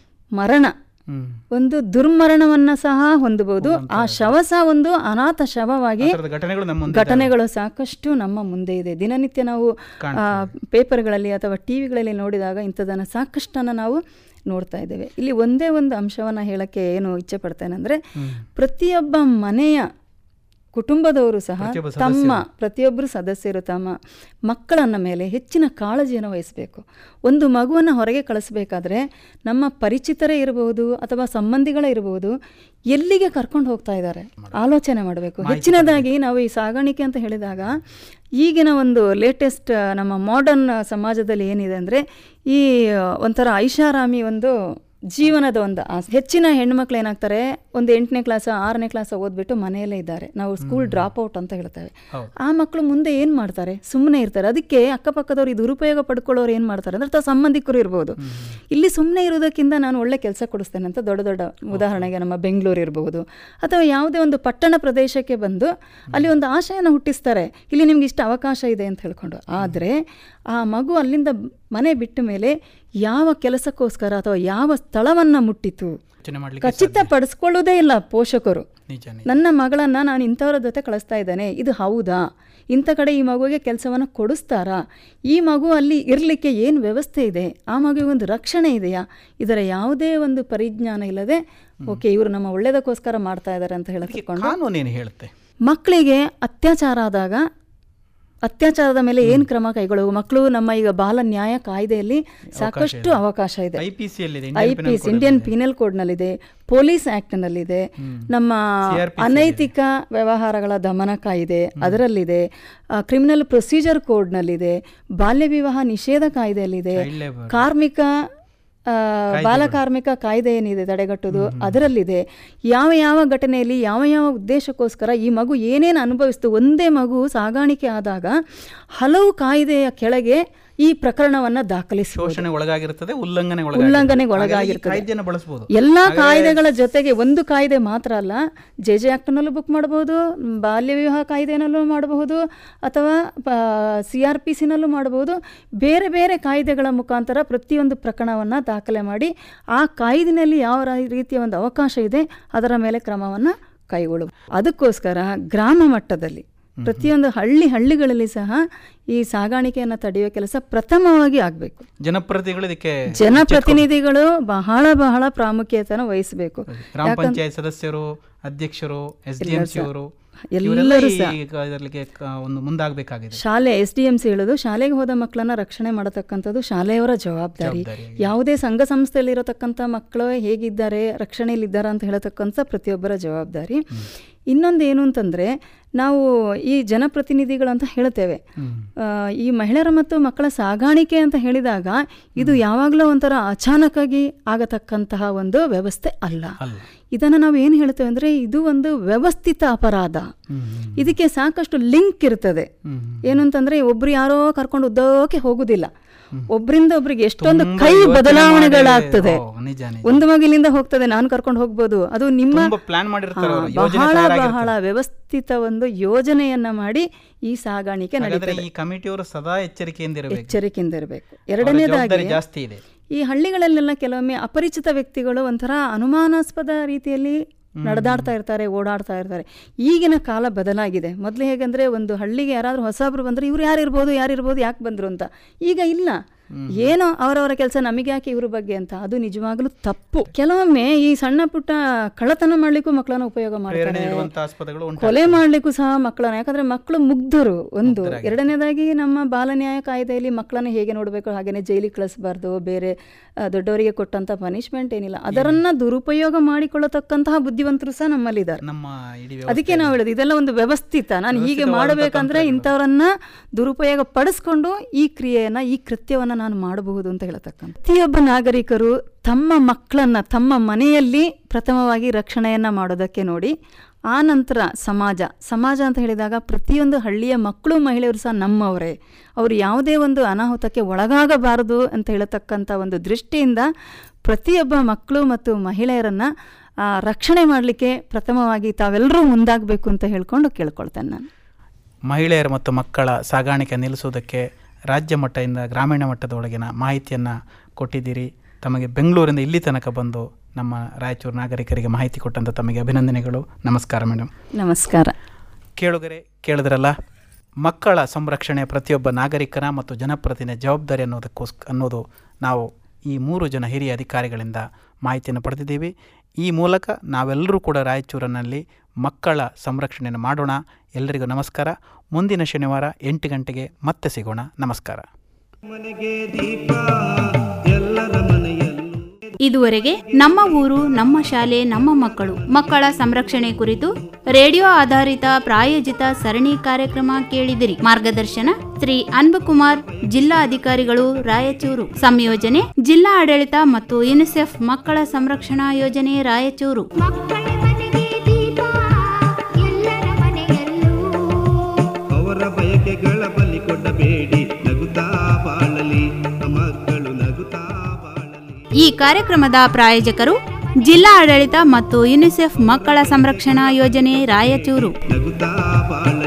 ಮರಣ ಹ್ಮ್ ಒಂದು ದುರ್ಮರಣವನ್ನ ಸಹ ಹೊಂದಬಹುದು ಆ ಶವ ಸಹ ಒಂದು ಅನಾಥ ಶವವಾಗಿ ಆ ಥರದ ಘಟನೆಗಳು ನಮ್ಮ ಮುಂದೆ ಘಟನೆಗಳು ಸಾಕಷ್ಟು ನಮ್ಮ ಮುಂದೆ ಇದೆ ದಿನನಿತ್ಯ ನಾವು ಆ, ಪೇಪರ್ಗಳಲ್ಲಿ ಅಥವಾ ಟಿವಿಗಳಲ್ಲಿ ನೋಡಿದಾಗ ಇಂಥದನ್ನು ಸಾಕಷ್ಟನ್ನು ನಾವು ನೋಡ್ತಾ ಇದ್ದೇವೆ ಇಲ್ಲಿ ಒಂದೇ ಒಂದು ಅಂಶವನ್ನು ಹೇಳಕ್ಕೆ ಏನು ಇಚ್ಛೆ ಪಡ್ತೇನೆ ಅಂದರೆ ಪ್ರತಿಯೊಬ್ಬ ಮನೆಯ ಕುಟುಂಬದವರು ಸಹ ಪ್ರತಿಯೊಬ್ಬ ತಮ್ಮ ಪ್ರತಿಯೊಬ್ಬರು ಸದಸ್ಯರು ತಮ್ಮ ಮಕ್ಕಳನ್ನ ಮೇಲೆ ಹೆಚ್ಚಿನ ಕಾಳಜಿಯನ್ನು ವಹಿಸಬೇಕು ಒಂದು ಮಗುವನ್ನು ಹೊರಗೆ ಕಳಿಸ್ಬೇಕಾದ್ರೆ ನಮ್ಮ ಪರಿಚಿತರೇ ಇರಬಹುದು ಅಥವಾ ಸಂಬಂಧಿಗಳೇ ಇರಬಹುದು ಎಲ್ಲಿಗೆ ಕರ್ಕೊಂಡು ಹೋಗ್ತಾ ಇದ್ದಾರೆ ಆಲೋಚನೆ ಮಾಡಬೇಕು ಹೆಚ್ಚಿನದಾಗಿ ನಾವು ಈ ಸಾಗಾಣಿಕೆ ಅಂತ ಹೇಳಿದಾಗ ಈಗಿನ ಒಂದು ಲೇಟೆಸ್ಟ್ ನಮ್ಮ ಮಾಡರ್ನ್ ಸಮಾಜದಲ್ಲಿ ಏನಿದೆ ಅಂದರೆ ಈ ಒಂಥರ ಐಷಾರಾಮಿ ಒಂದು ಜೀವನದ ಒಂದು ಆಸೆ ಹೆಚ್ಚಿನ ಹೆಣ್ಮಕ್ಳು ಏನಾಗ್ತಾರೆ ಒಂದು ಎಂಟನೇ ಕ್ಲಾಸ್ ಆರನೇ ಕ್ಲಾಸ್ ಓದ್ಬಿಟ್ಟು ಮನೆಯಲ್ಲೇ ಇದ್ದಾರೆ ನಾವು ಸ್ಕೂಲ್ ಡ್ರಾಪ್ ಔಟ್ ಅಂತ ಹೇಳ್ತೇವೆ ಆ ಮಕ್ಕಳು ಮುಂದೆ ಏನು ಮಾಡ್ತಾರೆ ಸುಮ್ಮನೆ ಇರ್ತಾರೆ ಅದಕ್ಕೆ ಅಕ್ಕಪಕ್ಕದವ್ರು ಇದು ದುರುಪಯೋಗ ಪಡ್ಕೊಳ್ಳೋರು ಏನು ಮಾಡ್ತಾರೆ ಅಂದ್ರೆ ಅಥವಾ ಸಂಬಂಧಿಕರು ಇರ್ಬೋದು ಇಲ್ಲಿ ಸುಮ್ಮನೆ ಇರೋದಕ್ಕಿಂತ ನಾನು ಒಳ್ಳೆ ಕೆಲಸ ಕೊಡಿಸ್ತೇನೆ ಅಂತ ದೊಡ್ಡ ದೊಡ್ಡ ಉದಾಹರಣೆಗೆ ನಮ್ಮ ಬೆಂಗಳೂರು ಇರಬಹುದು ಅಥವಾ ಯಾವುದೇ ಒಂದು ಪಟ್ಟಣ ಪ್ರದೇಶಕ್ಕೆ ಬಂದು ಅಲ್ಲಿ ಒಂದು ಆಶಯನ ಹುಟ್ಟಿಸ್ತಾರೆ ಇಲ್ಲಿ ನಿಮ್ಗೆ ಇಷ್ಟು ಅವಕಾಶ ಇದೆ ಅಂತ ಹೇಳ್ಕೊಂಡು ಆದರೆ ಆ ಮಗು ಅಲ್ಲಿಂದ ಮನೆ ಬಿಟ್ಟ ಮೇಲೆ ಯಾವ ಕೆಲಸಕ್ಕೋಸ್ಕರ ಅಥವಾ ಯಾವ ಸ್ಥಳವನ್ನು ಮುಟ್ಟಿತು ಯೋಚನೆ ಮಾಡ್ಲಿಕ್ಕೆ ಖಚಿತಪಡಿಸ್ಕೊಳ್ಳೋದೇ ಇಲ್ಲ ಪೋಷಕರು ನಿಜ ನಿಜ. ನನ್ನ ಮಗಳನ್ನ ನಾನು ಇಂಥವ್ರ ಜೊತೆ ಕಳಿಸ್ತಾ ಇದ್ದೇನೆ ಇದು ಹೌದಾ ಇಂಥ ಕಡೆ ಈ ಮಗುವಿಗೆ ಕೆಲಸವನ್ನು ಕೊಡಿಸ್ತಾರಾ ಈ ಮಗು ಅಲ್ಲಿ ಇರಲಿಕ್ಕೆ ಏನು ವ್ಯವಸ್ಥೆ ಇದೆ ಆ ಮಗುವಿಗೆ ಒಂದು ರಕ್ಷಣೆ ಇದೆಯಾ ಇದರ ಯಾವುದೇ ಒಂದು ಪರಿಜ್ಞಾನ ಇಲ್ಲದೆ ಓಕೆ ಇವರು ನಮ್ಮ ಒಳ್ಳೇದಕ್ಕೋಸ್ಕರ ಮಾಡ್ತಾ ಇದ್ದಾರೆ ಅಂತ ಅದಕ್ಕೆ ಹೇಳ್ತಿಕೊಂಡು ಕಾನೂನು ಏನು ಹೇಳುತ್ತೆ ಮಕ್ಕಳಿಗೆ ಅತ್ಯಾಚಾರ ಆದಾಗ ಅತ್ಯಾಚಾರದ ಮೇಲೆ ಏನು ಕ್ರಮ ಕೈಗೊಳ್ಳುವ ಮಕ್ಕಳು ನಮ್ಮ ಈಗ ಬಾಲ ನ್ಯಾಯ ಕಾಯ್ದೆಯಲ್ಲಿ ಸಾಕಷ್ಟು ಅವಕಾಶ ಇದೆ ಐ ಪಿ ಸಿಯಲ್ಲಿದೆ I P S Indian penal ಕೋಡ್ನಲ್ಲಿದೆ ಪೊಲೀಸ್ ಆ್ಯಕ್ಟ್ನಲ್ಲಿದೆ ನಮ್ಮ ಅನೈತಿಕ ವ್ಯವಹಾರಗಳ ದಮನ ಕಾಯ್ದೆ ಅದರಲ್ಲಿದೆ ಕ್ರಿಮಿನಲ್ ಪ್ರೊಸೀಜರ್ ಕೋಡ್ನಲ್ಲಿದೆ ಬಾಲ್ಯ ವಿವಾಹ ನಿಷೇಧ ಕಾಯ್ದೆಯಲ್ಲಿದೆ Child labor. ಕಾರ್ಮಿಕ ಆ, ಬಾಲಕಾರ್ಮಿಕ ಕಾಯ್ದೆ ಏನಿದೆ ತಡೆಗಟ್ಟುವುದು ಅದರಲ್ಲಿದೆ ಯಾವ ಯಾವ ಘಟನೆಯಲ್ಲಿ ಯಾವ ಯಾವ ಉದ್ದೇಶಕ್ಕೋಸ್ಕರ ಈ ಮಗು ಏನೇನು ಅನುಭವಿಸ್ತು ಒಂದೇ ಮಗು ಸಾಗಾಣಿಕೆ ಆದಾಗ ಹಲವು ಕಾಯ್ದೆಯ ಕೆಳಗೆ ಈ ಪ್ರಕರಣವನ್ನ ದಾಖಲಿಸಬಹುದು ಶೋಷಣೆ ಒಳಗಾಗಿರ್ತದೆ ಉಲ್ಲಂಘನೆ ಉಲ್ಲಂಘನೆಗೆ ಹಾಗಾಗಿ ಈ ಒಳಗಾಗಿರ್ತದೆ. ಕಾಯ್ದೆಯನ್ನು ಬಳಸಬಹುದು ಎಲ್ಲ ಕಾಯ್ದೆಗಳ ಜೊತೆಗೆ ಒಂದು ಕಾಯ್ದೆ ಮಾತ್ರ ಅಲ್ಲ ಜೆ ಜೆ ಆಕ್ಟ್ನಲ್ಲೂ ಬುಕ್ ಮಾಡಬಹುದು ಬಾಲ್ಯ ವಿವಾಹ ಕಾಯ್ದೆನಲ್ಲೂ ಮಾಡಬಹುದು ಅಥವಾ ಸಿ ಆರ್ ಪಿ ಸಿನಲ್ಲೂ ಮಾಡಬಹುದು ಬೇರೆ ಬೇರೆ ಕಾಯ್ದೆಗಳ ಮುಖಾಂತರ ಪ್ರತಿಯೊಂದು ಪ್ರಕರಣವನ್ನು ದಾಖಲೆ ಮಾಡಿ ಆ ಕಾಯ್ದೆನಲ್ಲಿ ಯಾವ ರಾ- ರೀತಿಯ ಒಂದು ಅವಕಾಶ ಇದೆ ಅದರ ಮೇಲೆ ಕ್ರಮವನ್ನು ಕೈಗೊಳ್ಳುವ ಅದಕ್ಕೋಸ್ಕರ ಗ್ರಾಮ ಮಟ್ಟದಲ್ಲಿ ಪ್ರತಿಯೊಂದು ಹಳ್ಳಿ ಹಳ್ಳಿಗಳಲ್ಲಿ ಸಹ ಈ ಸಾಗಾಣಿಕೆಯನ್ನು ತಡೆಯುವ ಕೆಲಸ ಪ್ರಥಮವಾಗಿ ಆಗಬೇಕು ಜನಪ್ರತಿನಿಧಿಗಳು ಇದಕ್ಕೆ ಜನಪ್ರತಿನಿಧಿಗಳು ಬಹಳ ಬಹಳ ಪ್ರಾಮುಖ್ಯತೆಯನ್ನು ವಹಿಸಬೇಕು ಗ್ರಾಮ ಪಂಚಾಯತ್ ಸದಸ್ಯರು ಅಧ್ಯಕ್ಷರು ಎಸ್ ಡಿ ಎಂ ಸಿ ಅವರು ಎಲ್ಲರೂ ಸಹ ಇದರಲ್ಲಿ ಒಂದು ಮುಂದಾಗಬೇಕಾಗಿದೆ ಶಾಲೆ ಎಸ್ ಡಿ ಎಂ ಸಿ ಹೇಳೋದು ಶಾಲೆಗೆ ಹೋದ ಮಕ್ಕಳನ್ನ ರಕ್ಷಣೆ ಮಾಡತಕ್ಕಂಥದ್ದು ಶಾಲೆಯವರ ಜವಾಬ್ದಾರಿ ಯಾವುದೇ ಸಂಘ ಸಂಸ್ಥೆಯಲ್ಲಿರತಕ್ಕಂಥ ಮಕ್ಕಳು ಹೇಗಿದ್ದಾರೆ ರಕ್ಷಣೆಯಲ್ಲಿದ್ದಾರೆ ಅಂತ ಹೇಳತಕ್ಕಂಥ ಪ್ರತಿಯೊಬ್ಬರ ಜವಾಬ್ದಾರಿ ಇನ್ನೊಂದು ಏನು ಅಂತಂದರೆ ನಾವು ಈ ಜನಪ್ರತಿನಿಧಿಗಳು ಅಂತ ಹೇಳ್ತೇವೆ ಆ, ಈ ಮಹಿಳೆಯರ ಮತ್ತು ಮಕ್ಕಳ ಸಾಗಾಣಿಕೆ ಅಂತ ಹೇಳಿದಾಗ ಇದು ಯಾವಾಗಲೂ ಒಂಥರ ಅಚಾನಕ್ಕಾಗಿ ಆಗತಕ್ಕಂತಹ ಒಂದು ವ್ಯವಸ್ಥೆ ಅಲ್ಲ ಅಲ್ಲ ಇದನ್ನು ನಾವು ಏನು ಹೇಳ್ತೇವೆ ಅಂದರೆ ಇದು ಒಂದು ವ್ಯವಸ್ಥಿತ ಅಪರಾಧ ಇದಕ್ಕೆ ಸಾಕಷ್ಟು ಲಿಂಕ್ ಇರ್ತದೆ ಏನು ಅಂತಂದ್ರೆ ಒಬ್ರು ಯಾರೋ ಕರ್ಕೊಂಡು ಉದ್ದೋಕೆ ಹೋಗುದಿಲ್ಲ ಒಬ್ರಿಂದ ಒಬ್ರಿಗೆ ಎಷ್ಟೊಂದು ತುಂಬಾ ಕೈ ಯೋಚನೆ ಬದಲಾವಣೆಗಳಾಗ್ತದೆ ಮಾಡಿ- ಓ, ನಿಜ, ನಿಜ. ಒಂದು ಮಗಿಲಿಂದ ಹೋಗ್ತದೆ ನಾನು ಕರ್ಕೊಂಡು ಹೋಗ್ಬೋದು ಅದು ನಿಮ್ಮ ತುಂಬಾ ಪ್ಲಾನ್ ಮಾಡಿರ್ತಾರೆ ಹಾ, ಅವರು ಯೋಜನೆ ಬಹಳ ತಯಾರಾಗಿರ್ತದೆ. ಬಹಳ ವ್ಯವಸ್ಥಿತ ಒಂದು ಯೋಜನೆಯನ್ನ ಮಾಡಿ ಈ ಸಾಗಾಣಿಕೆ ಹಾಗಾದ್ರೆ ನಡೀತದೆ ಈ ಕಮಿಟಿಯವರು ಸದಾ ಎಚ್ಚರಿಕೆಯಿಂದ ಇರಬೇಕು ಎಚ್ಚರಿಕೆಯಿಂದ ಇರಬೇಕು ಜವಾಬ್ದಾರಿ ಎರಡನೇದಾಗಿ ಜಾಸ್ತಿ ಇದೆ ಈ ಹಳ್ಳಿಗಳಲ್ಲೆಲ್ಲ ಕೆಲವೊಮ್ಮೆ ಅಪರಿಚಿತ ವ್ಯಕ್ತಿಗಳು ಒಂಥರ ಅನುಮಾನಾಸ್ಪದ ರೀತಿಯಲ್ಲಿ ನಡೆದಾಡ್ತಾ ಇರ್ತಾರೆ ಓಡಾಡ್ತಾ ಇರ್ತಾರೆ ಈಗಿನ ಕಾಲ ಬದಲಾಗಿದೆ ಮೊದಲು ಹೇಗಂದ್ರೆ ಒಂದು ಹಳ್ಳಿಗೆ ಯಾರಾದರೂ ಹೊಸಬ್ರು ಬಂದ್ರೆ ಇವ್ರು ಯಾರಿರ್ಬೋದು ಯಾರಿರ್ಬೋದು ಯಾಕೆ ಬಂದ್ರು ಅಂತ ಈಗ ಇಲ್ಲ ಏನೋ ಅವರವರ ಕೆಲಸ ನಮಗೆ ಯಾಕೆ ಇವ್ರ ಬಗ್ಗೆ ಅಂತ ಅದು ನಿಜವಾಗ್ಲೂ ತಪ್ಪು ಕೆಲವೊಮ್ಮೆ ಈ ಸಣ್ಣ ಪುಟ್ಟ ಕಳ್ಳತನ ಮಾಡ್ಲಿಕ್ಕೂ ಮಕ್ಕಳನ್ನ ಉಪಯೋಗ ಪ್ರೇರಣೆ ಮಾಡ್ತಾರೆ ನೀಡುವಂತ ಆಸ್ಪತ್ರೆಗಳು ಉಂಟು ಕೊಲೆ ಮಾಡ್ಲಿಕ್ಕೂ ಸಹ ಮಕ್ಕಳನ್ನ ಯಾಕಂದ್ರೆ ಮಕ್ಕಳು ಮುಗ್ಧರು ಒಂದು ಎರಡನೇದಾಗಿ ನಮ್ಮ ಬಾಲ ನ್ಯಾಯ ಕಾಯ್ದೆಯಲ್ಲಿ ಮಕ್ಕಳನ್ನ ಹೇಗೆ ನೋಡಬೇಕು ಹಾಗೇನೆ ಜೈಲಿಗೆ ಕಳಿಸಬಾರ್ದು ಬೇರೆ ಆ, ದೊಡ್ಡವರಿಗೆ ಕೊಟ್ಟಂತ ಪನಿಷ್ಮೆಂಟ್ ಏನಿಲ್ಲ ಅದರನ್ನ ದುರುಪಯೋಗ ಮಾಡಿಕೊಳ್ಳತಕ್ಕಂತಹ ಬುದ್ಧಿವಂತರು ಸಹ ನಮ್ಮಲ್ಲಿದ್ದಾರೆ ನಮ್ಮ ಇಡೀ ಅದಕ್ಕೆ ನಾವು ಹೇಳೋದು ಇದೆಲ್ಲ ಒಂದು ವ್ಯವಸ್ಥಿತ ನಾನು ಹೀಗೆ ಮಾಡಬೇಕಂದ್ರೆ ಇಂಥವರನ್ನ ದುರುಪಯೋಗ ಪಡಿಸ್ಕೊಂಡು ಈ ಕ್ರಿಯೆಯನ್ನ ಈ ಕೃತ್ಯವನ್ನ ನಾನು ಮಾಡಬಹುದು ಅಂತ ಹೇಳತಕ್ಕಂಥ ಪ್ರತಿಯೊಬ್ಬ ನಾಗರಿಕರು ತಮ್ಮ ಮಕ್ಕಳನ್ನ ತಮ್ಮ ಮನೆಯಲ್ಲಿ ಪ್ರಥಮವಾಗಿ ರಕ್ಷಣೆಯನ್ನ ಮಾಡೋದಕ್ಕೆ ನೋಡಿ ಆ ನಂತರ ಸಮಾಜ ಸಮಾಜ ಅಂತ ಹೇಳಿದಾಗ ಪ್ರತಿಯೊಂದು ಹಳ್ಳಿಯ ಮಕ್ಕಳು ಮಹಿಳೆಯರು ಸಹ ನಮ್ಮವರೇ ಅವರು ಯಾವುದೇ ಒಂದು ಅನಾಹುತಕ್ಕೆ ಒಳಗಾಗಬಾರದು ಅಂತ ಹೇಳತಕ್ಕಂಥ ಒಂದು ದೃಷ್ಟಿಯಿಂದ ಪ್ರತಿಯೊಬ್ಬ ಮಕ್ಕಳು ಮತ್ತು ಮಹಿಳೆಯರನ್ನ ಆ, ರಕ್ಷಣೆ ಮಾಡಲಿಕ್ಕೆ ಪ್ರಥಮವಾಗಿ ತಾವೆಲ್ಲರೂ ಮುಂದಾಗಬೇಕು ಅಂತ ಹೇಳ್ಕೊಂಡು ಕೇಳ್ಕೊಳ್ತೇನೆ ನಾನು ಮಹಿಳೆಯರು ಮತ್ತು ಮಕ್ಕಳ ಸಾಗಾಣಿಕೆ ನಿಲ್ಲಿಸುವುದಕ್ಕೆ ರಾಜ್ಯ ಮಟ್ಟದಿಂದ ಗ್ರಾಮೀಣ ಮಟ್ಟದೊಳಗಿನ ಮಾಹಿತಿಯನ್ನು ಕೊಟ್ಟಿದ್ದೀರಿ ತಮಗೆ ಬೆಂಗಳೂರಿಂದ ಇಲ್ಲಿ ತನಕ ಬಂದು ನಮ್ಮ ರಾಯಚೂರು ನಾಗರಿಕರಿಗೆ ಮಾಹಿತಿ ಕೊಟ್ಟಂಥ ತಮಗೆ ಅಭಿನಂದನೆಗಳು ನಮಸ್ಕಾರ ಮೇಡಮ್ ನಮಸ್ಕಾರ ಕೇಳುಗರೆ ಕೇಳಿದ್ರಲ್ಲ ಮಕ್ಕಳ ಸಂರಕ್ಷಣೆ ಪ್ರತಿಯೊಬ್ಬ ನಾಗರಿಕನ ಮತ್ತು ಜನಪ್ರತಿನಿಧಿಯ ಜವಾಬ್ದಾರಿ ಅನ್ನೋದಕ್ಕೋಸ್ಕ ಅನ್ನೋದು ನಾವು ಈ ಮೂರು ಜನ ಹಿರಿಯ ಅಧಿಕಾರಿಗಳಿಂದ ಮಾಹಿತಿಯನ್ನು ಪಡೆದಿದ್ದೀವಿ ಈ ಮೂಲಕ ನಾವೆಲ್ಲರೂ ಕೂಡ ರಾಯಚೂರಿನಲ್ಲಿ ಮಕ್ಕಳ ಸಂರಕ್ಷಣೆಯನ್ನು ಮಾಡೋಣ ಎಲ್ಲರಿಗೂ ನಮಸ್ಕಾರ ಮುಂದಿನ ಶನಿವಾರ ಎಂಟು ಗಂಟೆಗೆ ಮತ್ತೆ ಸಿಗೋಣ ನಮಸ್ಕಾರ ಮನೆಗೆ ದೀಪ ಎಲ್ಲರ ಮನೆಯಲ್ಲೂ ಇದುವರೆಗೆ ನಮ್ಮ ಊರು ನಮ್ಮ ಶಾಲೆ ನಮ್ಮ ಮಕ್ಕಳು ಮಕ್ಕಳ ಸಂರಕ್ಷಣೆ ಕುರಿತು ರೇಡಿಯೋ ಆಧಾರಿತ ಪ್ರಾಯೋಜಿತ ಸರಣಿ ಕಾರ್ಯಕ್ರಮ ಕೇಳಿದಿರಿ ಮಾರ್ಗದರ್ಶನ ಶ್ರೀ ಅನ್ಬಕುಮಾರ್ ಜಿಲ್ಲಾ ಅಧಿಕಾರಿಗಳು ರಾಯಚೂರು ಸಂಯೋಜನೆ ಜಿಲ್ಲಾ ಆಡಳಿತ ಮತ್ತು ಯುನಿಸೆಫ್ ಮಕ್ಕಳ ಸಂರಕ್ಷಣಾ ಯೋಜನೆ ರಾಯಚೂರು ಮಕ್ಕಳ ಮನೆಗೆ ದೀಪ ಎಲ್ಲರ ಮನೆಯಲ್ಲೂ ಅವರ ಬಯಕೆಗಳ ಬಲಿ ಕೊಡಬೇಡಿ ನಗುತ್ತಾ ಬಾಳಲಿ ಮಕ್ಕಳು ನಗುತ್ತಾ ಬಾಳಲಿ ಈ ಕಾರ್ಯಕ್ರಮದ ಪ್ರಾಯೋಜಕರು ಜಿಲ್ಲಾ ಆಡಳಿತ ಮತ್ತು ಯುನಿಸೆಫ್ ಮಕ್ಕಳ ಸಂರಕ್ಷಣಾ ಯೋಜನೆ ರಾಯಚೂರು ನಗುತ್ತಾ ಬಾಳಲಿ